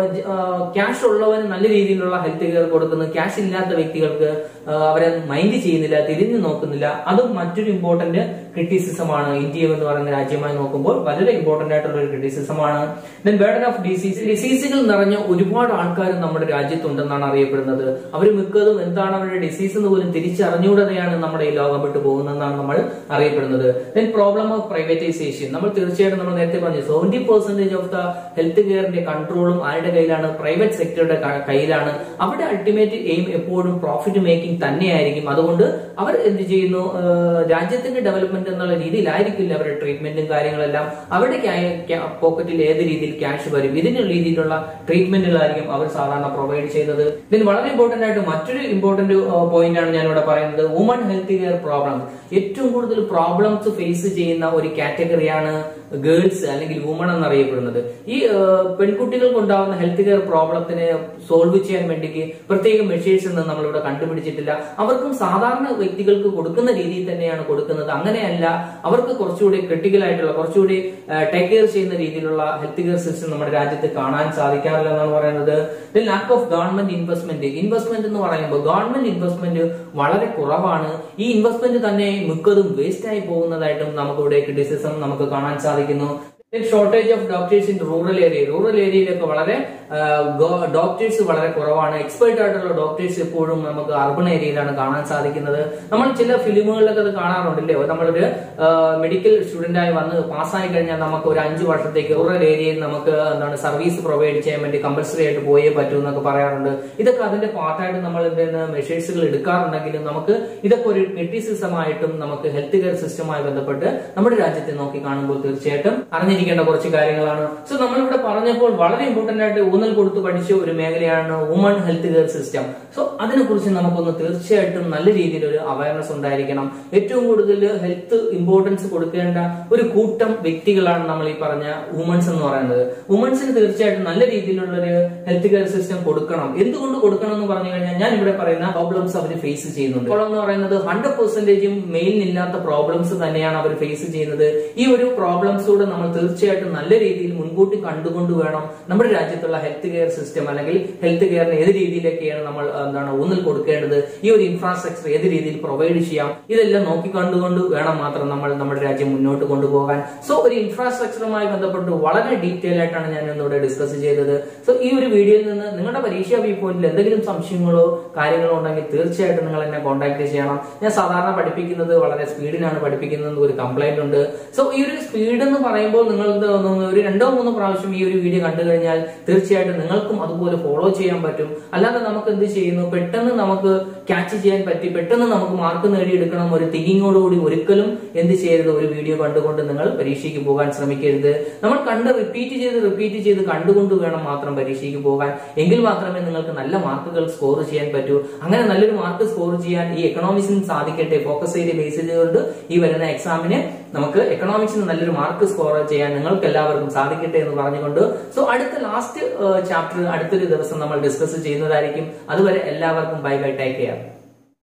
A: ക്യാഷ് ഉള്ളവന് നല്ല രീതിയിലുള്ള ഹെൽത്ത് കെയർ കൊടുക്കുന്നു ക്യാഷ് ഇല്ലാത്ത വ്യക്തികൾക്ക് ആ, അവരെ മൈൻഡ് ചെയ്യുന്നില്ല തിരിഞ്ഞു നോക്കുന്നില്ല അതും മറ്റൊരു ഇമ്പോർട്ടന്റ് ക്രിറ്റിസിസമാണ് ഇന്ത്യ എന്ന് പറയുന്ന രാജ്യമായി നോക്കുമ്പോൾ വളരെ ഇമ്പോർട്ടന്റ് ആയിട്ടുള്ള ഒരു ക്രിറ്റിസിസമാണ് ദെൻ ബേർഡൻ ഓഫ് ഡിസീസ് ഡിസീസുകൾ നിറഞ്ഞ ഒരുപാട് ആൾക്കാർ നമ്മുടെ രാജ്യത്തുണ്ടെന്നാണ് അറിയപ്പെടുന്നത് അവർ മിക്കതും എന്താണ് അവരുടെ ഡിസീസ് എന്ന് പോലും തിരിച്ചറിഞ്ഞുകൂടാതെയാണ് നമ്മുടെ ഈ ലോകം വിട്ടു പോകുന്നതെന്നാണ് നമ്മൾ അറിയപ്പെടുന്നത് ദെൻ പ്രോബ്ലം ഓഫ് പ്രൈവറ്റൈസേഷൻ നമ്മൾ തീർച്ചയായിട്ടും നമ്മൾ നേരത്തെ പറഞ്ഞു seventy percentage of the health കെയറിന്റെ കൺട്രോളും ആരുടെ കയ്യിലാണ് പ്രൈവറ്റ് സെക്ടറുടെ കയ്യിലാണ് അവിടെ അൾട്ടിമേറ്റ് എയിം എപ്പോഴും പ്രോഫിറ്റ് മേക്കിംഗ് തന്നെയായിരിക്കും അതുകൊണ്ട് അവർ എന്ത് ചെയ്യുന്നു ഏഹ് രാജ്യത്തിന്റെ ഡെവലപ്മെന്റ് എന്നുള്ള രീതിയിലായിരിക്കില്ല അവരുടെ ട്രീറ്റ്മെന്റും കാര്യങ്ങളെല്ലാം അവരുടെ പോക്കറ്റിൽ ഏത് രീതിയിൽ ക്യാഷ് വരും ഇതിനുള്ള രീതിയിലുള്ള ട്രീറ്റ്മെന്റുകളായിരിക്കും അവർ സാധാരണ പ്രൊവൈഡ് ചെയ്യുന്നത് ഇതിന് വളരെ ഇമ്പോർട്ടന്റ് ആയിട്ട് മറ്റൊരു ഇമ്പോർട്ടന്റ് പോയിന്റ് ആണ് ഞാൻ ഇവിടെ പറയുന്നത് വുമൺ ഹെൽത്ത് കെയർ പ്രോബ്ലംസ് ഏറ്റവും കൂടുതൽ പ്രോബ്ലംസ് ഫേസ് ചെയ്യുന്ന ഒരു കാറ്റഗറിയാണ് ഗേൾസ് അല്ലെങ്കിൽ വുമൺ എന്നറിയപ്പെടുന്നത് ഈ ഏഹ്, പെൺകുട്ടികൾക്ക് ഉണ്ടാവുന്ന ഹെൽത്ത് കെയർ പ്രോബ്ലത്തിന് സോൾവ് ചെയ്യാൻ വേണ്ടിക്ക് പ്രത്യേക മെഷേഴ്സ് ഒന്നും നമ്മളിവിടെ കണ്ടുപിടിച്ചിട്ടില്ല അവർക്കും സാധാരണ വ്യക്തികൾക്ക് കൊടുക്കുന്ന രീതിയിൽ തന്നെയാണ് കൊടുക്കുന്നത് അങ്ങനെയല്ല അവർക്ക് കുറച്ചുകൂടി ക്രിട്ടിക്കൽ ആയിട്ടുള്ള കുറച്ചുകൂടി ടേക്ക് കെയർ ചെയ്യുന്ന രീതിയിലുള്ള ഹെൽത്ത് കെയർ സിസ്റ്റം നമ്മുടെ രാജ്യത്ത് കാണാൻ സാധിക്കാറില്ല എന്നാണ് പറയുന്നത് lack of government investment investment എന്ന് പറയുമ്പോൾ ഗവൺമെന്റ് ഇൻവെസ്റ്റ്മെന്റ് വളരെ കുറവാണ് ഈ ഇൻവെസ്റ്റ്മെന്റ് തന്നെ മിക്കതും വേസ്റ്റ് ആയി പോകുന്നതായിട്ടും നമുക്ക് ഇവിടെ ക്രിറ്റിസിസം നമുക്ക് കാണാൻ സാധിക്കുന്നു shortage of doctors in rural area rural ഏരിയയിലൊക്കെ വളരെ ഡോക്ടേഴ്സ് വളരെ കുറവാണ് എക്സ്പേർട്ട് ആയിട്ടുള്ള ഡോക്ടേഴ്സ് എപ്പോഴും നമുക്ക് അർബൺ ഏരിയയിലാണ് കാണാൻ സാധിക്കുന്നത് നമ്മൾ ചില ഫിലിമുകളിലൊക്കെ അത് കാണാറുണ്ടല്ലേ നമ്മളൊരു മെഡിക്കൽ സ്റ്റുഡന്റ് ആയി വന്ന് പാസ്സായി കഴിഞ്ഞാൽ നമുക്ക് ഒരു അഞ്ചു വർഷത്തേക്ക് റൂറൽ ഏരിയയിൽ നമുക്ക് എന്താണ് സർവീസ് പ്രൊവൈഡ് ചെയ്യാൻ വേണ്ടി കമ്പൽസറി ആയിട്ട് പോയേ പറ്റൂ എന്നൊക്കെ പറയാറുണ്ട് ഇതൊക്കെ അതിന്റെ പാർട്ടായിട്ട് നമ്മൾ ഇതിന് മെഷേഴ്സുകൾ എടുക്കാറുണ്ടെങ്കിലും നമുക്ക് ഇതൊക്കെ ഒരു ക്രിറ്റിസിസം ആയിട്ടും നമുക്ക് ഹെൽത്ത് കെയർ സിസ്റ്റവുമായി ബന്ധപ്പെട്ട് നമ്മുടെ രാജ്യത്തെ നോക്കി കാണുമ്പോൾ തീർച്ചയായിട്ടും അറിഞ്ഞിരിക്കേണ്ട കുറച്ച് കാര്യങ്ങളാണ് സോ നമ്മളിവിടെ പറഞ്ഞപ്പോൾ വളരെ ഇമ്പോർട്ടന്റ് ആയിട്ട് ഊന്നൽ കൊടുത്ത് പഠിച്ച ഒരു മേഖലയാണ് woman health care system so അതിനെക്കുറിച്ച് നമുക്കൊന്ന് തീർച്ചയായിട്ടും നല്ല രീതിയിൽ ഒരു അവയർനെസ് ഉണ്ടായിരിക്കണം ഏറ്റവും കൂടുതൽ ഹെൽത്ത് ഇമ്പോർട്ടൻസ് കൊടുക്കേണ്ട ഒരു കൂട്ടം വ്യക്തികളാണ് നമ്മൾ ഈ പറഞ്ഞ വുമൺസ് എന്ന് പറയുന്നത് വുമൺസിന് തീർച്ചയായിട്ടും നല്ല രീതിയിലുള്ള ഒരു ഹെൽത്ത് കെയർ സിസ്റ്റം കൊടുക്കണം എന്തുകൊണ്ട് കൊടുക്കണം എന്ന് പറഞ്ഞു കഴിഞ്ഞാൽ ഞാൻ ഇവിടെ പറയുന്ന പ്രോബ്ലംസ് അവർ ഫേസ് ചെയ്യുന്നുണ്ട് ഇപ്പോൾ എന്ന് പറയുന്നത് ഹൺഡ്രഡ് പെർസെന്റേജും മെയിലിനില്ലാത്ത പ്രോബ്ലംസ് തന്നെയാണ് അവർ ഫേസ് ചെയ്യുന്നത് ഈ ഒരു പ്രോബ്ലംസൂടെ നമ്മൾ തീർച്ചയായും തീർച്ചയായിട്ടും നല്ല രീതിയിൽ മുൻകൂട്ടി കണ്ടുകൊണ്ട് വേണം നമ്മുടെ രാജ്യത്തുള്ള ഹെൽത്ത് കെയർ സിസ്റ്റം അല്ലെങ്കിൽ ഹെൽത്ത് കെയറിന് ഏത് രീതിയിലൊക്കെയാണ് നമ്മൾ ആ, എന്താണ് ഊന്നൽ കൊടുക്കേണ്ടത് ഈ ഒരു ഇൻഫ്രാസ്ട്രക്ചർ ഏത് രീതിയിൽ പ്രൊവൈഡ് ചെയ്യാം ഇതെല്ലാം നോക്കി കണ്ടുകൊണ്ട് വേണം മാത്രം നമ്മൾ നമ്മുടെ രാജ്യം മുന്നോട്ട് കൊണ്ടുപോകാൻ സോ ഒരു ഇൻഫ്രാസ്ട്രക്ചറുമായി ബന്ധപ്പെട്ട് വളരെ ഡീറ്റെയിൽ ആയിട്ടാണ് ഞാൻ ഇന്നിവിടെ ഡിസ്കസ് ചെയ്തത് സോ ഈ ഒരു വീഡിയോയിൽ നിന്ന് നിങ്ങളുടെ പരീക്ഷാ വ്യൂ പോയിന്റിൽ എന്തെങ്കിലും സംശയങ്ങളോ കാര്യങ്ങളോ ഉണ്ടെങ്കിൽ തീർച്ചയായിട്ടും നിങ്ങൾ എന്നെ കോൺടാക്ട് ചെയ്യണം ഞാൻ സാധാരണ പഠിപ്പിക്കുന്നത് വളരെ സ്പീഡിലാണ് പഠിപ്പിക്കുന്നത് ഒരു കംപ്ലൈന്റ് ഉണ്ട് സോ ഈ ഒരു സ്പീഡ് എന്ന് പറയുമ്പോൾ നിങ്ങൾ എന്ത് തോന്നുന്നു ഒരു രണ്ടോ മൂന്നോ പ്രാവശ്യം ഈ ഒരു വീഡിയോ കണ്ടു കഴിഞ്ഞാൽ തീർച്ചയായിട്ടും നിങ്ങൾക്കും അതുപോലെ ഫോളോ ചെയ്യാൻ പറ്റും അല്ലാതെ നമുക്ക് എന്ത് ചെയ്യുന്നു പെട്ടെന്ന് നമുക്ക് ക്യാച്ച് ചെയ്യാൻ പറ്റി പെട്ടെന്ന് നമുക്ക് മാർക്ക് നേടിയെടുക്കണം ഒരു തിങ്കിങ്ങോടുകൂടി ഒരിക്കലും എന്ത് ചെയ്യരുത് ഒരു വീഡിയോ കണ്ടുകൊണ്ട് നിങ്ങൾ പരീക്ഷയ്ക്ക് പോകാൻ ശ്രമിക്കരുത് നമ്മൾ കണ്ട് റിപ്പീറ്റ് ചെയ്ത് റിപ്പീറ്റ് ചെയ്ത് കണ്ടുകൊണ്ട് വേണം മാത്രം പരീക്ഷയ്ക്ക് പോകാൻ എങ്കിൽ മാത്രമേ നിങ്ങൾക്ക് നല്ല മാർക്കുകൾ സ്കോർ ചെയ്യാൻ പറ്റൂ അങ്ങനെ നല്ലൊരു മാർക്ക് സ്കോർ ചെയ്യാൻ ഈ എക്കണോമിക്സിന് സാധിക്കട്ടെ ഫോക്കസ് ഏരിയ ബേസ് ചെയ്തുകൊണ്ട് ഈ വരുന്ന എക്സാമിന് നമുക്ക് എക്കണോമിക്സിന് നല്ലൊരു മാർക്ക് സ്കോർ ചെയ്യാൻ നിങ്ങൾക്ക് എല്ലാവർക്കും സാധിക്കട്ടെ എന്ന് പറഞ്ഞുകൊണ്ട് സോ അടുത്ത ലാസ്റ്റ് ചാപ്റ്റർ അടുത്തൊരു ദിവസം നമ്മൾ ഡിസ്കസ് ചെയ്യുന്നതായിരിക്കും അതുവരെ എല്ലാവർക്കും ബൈ ബൈ ടേക്ക് കെയർ